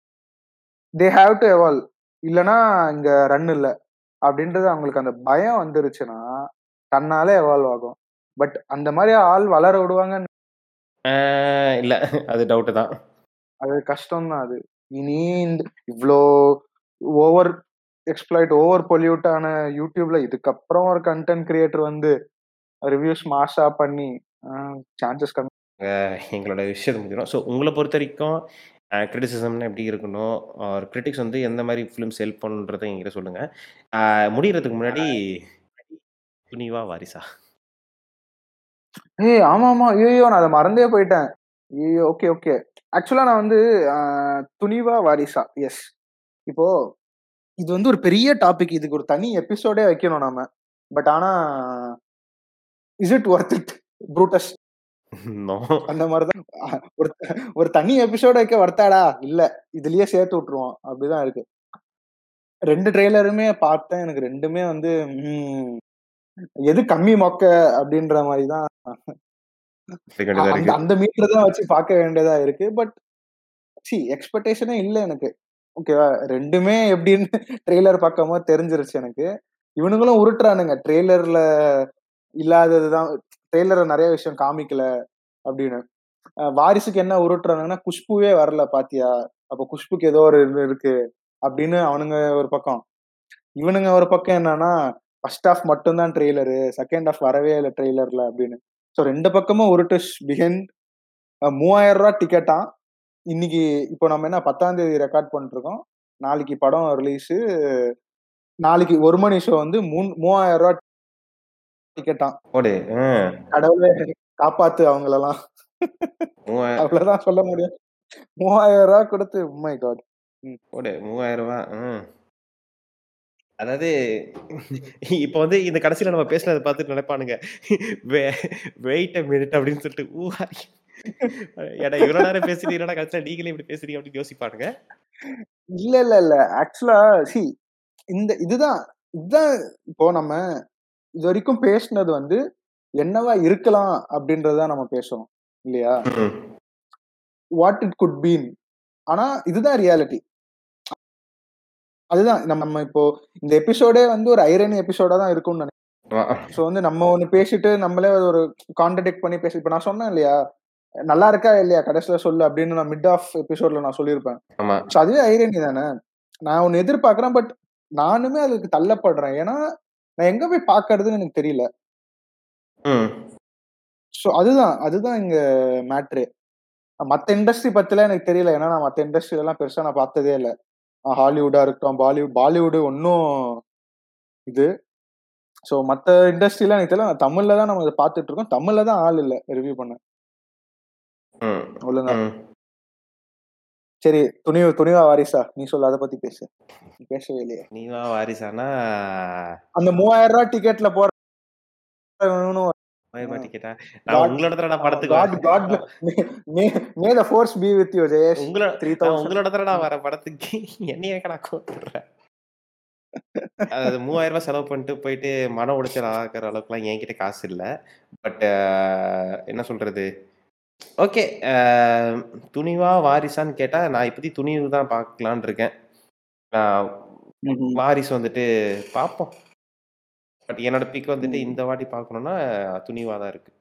தே ஹாவ் டு எவால்வ் இல்லைன்னா இங்க ரன் இல்லை அப்படின்றது அவங்களுக்கு அந்த பயம் வந்துருச்சுன்னா தன்னாலே எவால்வ் ஆகும் பட் அந்த மாதிரி ஆள் வளர விடுவாங்க ஆஹ் இல்ல அது டவுட் தான் அது கஷ்டம் தான் அது இனி இந்த இவ்வளோ ஓவர் எக்ஸ்பிளாய்ட் ஓவர் பொல்யூட்டான யூடியூப்ல இதுக்கப்புறம் ஒரு கண்டென்ட் கிரியேட்டர் வந்து ரிவ்யூஸ் மாஸா பண்ணி சான்சஸ் கம்மி எங்களோட விஷயத்தை முடிக்கிறோம் ஸோ உங்களை பொறுத்த வரைக்கும் கிரிட்டிசிசம்னா எப்படி இருக்கணும் ஒரு கிரிட்டிக்ஸ் வந்து எந்த மாதிரி ஃபிலிம்ஸ் ஹெல்ப் பண்ணுன்றதை எங்கிட்ட சொல்லுங்க ஆஹ் முடியறதுக்கு முன்னாடி துணிவா வாரிசா ஏய் ஆமா ஆமா ஐயோ நான் அதை மறந்தே போயிட்டேன் ஐயோ ஓகே ஓகே ஆக்சுவலா நான் வந்து ஆஹ், துணிவா வாரிசா எஸ் இப்போ இது வந்து ஒரு பெரிய டாபிக் இதுக்கு ஒரு தனி எபிசோடே வைக்கணும் நாம பட் ஆனா is it worth it Brutus no அந்த மாதிரிதான் அஹ், ஒரு ஒரு தனி எபிசோட வைக்க வர்த்தாடா இல்ல இதுலயே சேர்த்து விட்டுருவோம் அப்படிதான் இருக்கு ரெண்டு ட்ரெய்லருமே பார்த்தேன் எனக்கு ரெண்டுமே வந்து ம், எது கம்மி மொக்க அப்படின்ற மாதிரி தான் அந்த இருக்கு அந்த மீட்டர் தான் வச்சு பார்க்க வேண்டியதா இருக்கு பட் சி எக்ஸ்பெக்டேஷனே இல்ல எனக்கு ஓகேவா ரெண்டுமே எப்படின்னு ட்ரெய்லர் பார்க்கும்போது தெரிஞ்சிருச்சு எனக்கு இவனுங்களும் உருட்டுறானுங்க ட்ரெய்லர்ல இல்லாததுதான் ட்ரெய்லர்ல நிறைய விஷயம் காமிக்கல அப்படின்னு அஹ் வாரிசுக்கு என்ன உருட்டுறானுங்கன்னா குஷ்புவே வரல பாத்தியா அப்ப குஷ்புக்கு ஏதோ ஒரு இது இருக்கு அப்படின்னு அவனுங்க ஒரு பக்கம் இவனுங்க ஒரு பக்கம் என்னன்னா ஃபர்ஸ்ட் ஹாஃப் மட்டும்தான் ட்ரெய்லரு செகண்ட் ஹாஃப் வரவே இல்லை ட்ரெய்லர்ல அப்படின்னு ஸோ ரெண்டு பக்கமும் உருட்டு பிஹைண்ட் மூவாயிரம் ரூபா டிக்கெட்டா இன்னைக்கு இப்போ நம்ம என்ன பத்தாம் தேதி ரெக்கார்ட் பண்ணிருக்கோம் நாளைக்கு படம் ரிலீஸு நாளைக்கு ஒரு மணி ஷோ வந்து மூணு மூவாயிரம் ரூபா டிக்கெட்டாம் போடு ம். கடவுளே காப்பாத்து அவங்களெல்லாம் மூவாயிரம் அவ்வளவுதான் சொல்ல முடியும் மூவாயிரம் ரூபா கொடுத்து உண்மை காட் போடு மூவாயிரம் ரூபாய் ம். அதாவது இப்போ வந்து இந்த கடைசியில நம்ம பேசுனதை பார்த்துட்டு நினைப்பானுங்க வெயிட் மினிட் அப்படின்னு சொல்லிட்டு ஊ ஏடா இவ்வளவு நேரம் பேசிட்டு என்னடா கடைசியில நீங்களே இப்படி பேசுறீங்க அப்படின்னு யோசிப்பானுங்க இல்ல இல்ல இல்ல ஆக்சுவலா சி இந்த இதுதான் இதுதான் இப்போ நம்ம இது வரைக்கும் பேசினது வந்து என்னவா இருக்கலாம் அப்படின்றத நம்ம பேசுறோம் இல்லையா ம். வாட் இட் குட் பீன் ஆனா இதுதான் ரியாலிட்டி அதுதான் நம்ம நம்ம இப்போ இந்த எபிசோடே வந்து ஒரு ஐரணி எபிசோடா தான் இருக்கும்னு நினைக்கிறேன் ஆ. ஸோ வந்து நம்ம ஒண்ணு பேசிட்டு நம்மளே அது ஒரு கான்ட்ரடிக்ட் பண்ணி பேசி இப்போ நான் சொன்னேன் இல்லையா நல்லா இருக்கா இல்லையா கடைசியில சொல்லு அப்படின்னு நான் மிட் ஆஃப் எபிசோட்ல நான் சொல்லியிருப்பேன் ஆமா ஸோ அதுவே ஐரணி தானே நான் ஒன்னு எதிர்பார்க்கறேன் பட் நானுமே அதுக்கு தள்ளப்படுறேன் ஏன்னா நான் எங்க போய் பார்க்கறதுன்னு எனக்கு தெரியல ம். ஸோ அதுதான் அதுதான் இங்க மேட்ரு மத்த இண்டஸ்ட்ரி பத்திலாம் எனக்கு தெரியல ஏன்னா நான் மத்த இண்டஸ்ட்ரி எல்லாம் பெருசா நான் பார்த்ததே இல்லை ஹாலிவுட்டா இருக்கட்டும் பாலிவுட் பாலிவுட் ஒன்றும் இது ஸோ மத்த இண்டஸ்ட்ரிலாம் எனக்கு தெரியல நான் தமிழ்ல தான் நம்ம இதை பார்த்துட்டு இருக்கோம் தமிழ்ல தான் ஆள் இல்லை ரிவ்யூ பண்ண ம். ஒழுங்கா ம். சரி துணிவு துணிவா வாரிசா நீ சொல்லு அதை பத்தி பேசு நீ பேசவே இல்லையே நீவா வாரிசானா அந்த மூவாயிரம் ரூபாய் டிக்கெட்ல போற பயமா ஆ. டிக்கெட்டா நான் God- உங்களோட தான் நான் படத்துக்கு காட் காட் வரேன். May the force be with you Jayesh உங்களோட த்ரீ நான் தௌசண்ட் உங்களோட தான் நான் வர படத்துக்கு என்னைய நான் கூப்பிடுறேன் அது மூவாயிரம் ரூபாய் செலவு பண்ணிட்டு போயிட்டு மன உடைச்சல் ஆகிற அளவுக்குலாம் என்கிட்ட காசு இல்லை பட் என்ன சொல்றது ஓகே துணிவா வாரிசான்னு கேட்டா நான் இப்போதைக்கு துணிவு தான் பார்க்கலான்னு இருக்கேன் நான் வாரிசு வந்துட்டு பார்ப்போம் பட் என்னோட பிக் வந்துட்டு ம். இந்த வாட்டி பார்க்கணும்னா துணிவா தான் இருக்கு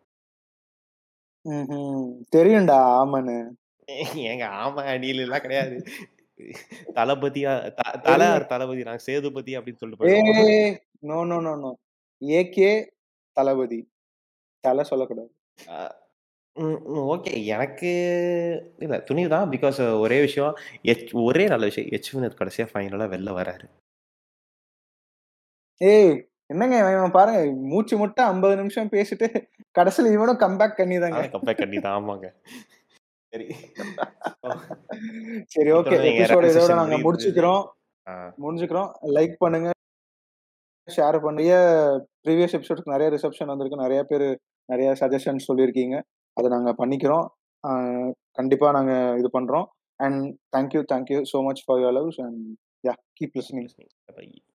தெரியும்டா ஆமனு ஏங்க ஆமா அணில் எல்லாம் கிடையாது தளபதியா த- தல தெரியும். or தளபதி நாங்க சேதுபதி அப்படின்னு சொல்லிட்டு ஏ போயிடுவோம் no no no no AK Thalapathy Thala சொல்லக்கூடாது ஓகே எனக்கு இல்ல துணிவு தான் பிகாஸ் ஒரே விஷயம் எச் ஒரே நல்ல விஷயம் எச் வினோத் கடைசியா ஃபைனலா வெளில வராரு ஏய் என்னங்க இவன் இவன் பாருங்க மூச்சு முட்டை ஐம்பது நிமிஷம் பேசிட்டு கடைசியில இவனும் கம்பேக் பண்ணிதாங்க கம்பேர் கண்டி தான் ஆமாங்க சரி சரி ஓகே இதோட எங்க எபிசோட இதோட recension நாங்க முடியுது. முடிச்சுக்கிறோம் ஆ, முடிஞ்சுக்கிறோம் லைக் பண்ணுங்க ஷேர் பண்ணுங்க ப்ரீவியஸ் எபிசோடுக்கு நிறைய ரிசப்ஷன் வந்திருக்கு நிறைய பேர் நிறைய சஜஷன்ஸ் சொல்லியிருக்கீங்க அதை நாங்க பண்ணிக்கிறோம் ஆஹ் கண்டிப்பா நாங்க இது பண்றோம் and thank you thank you so much for your loves and yeah keep listening Bye.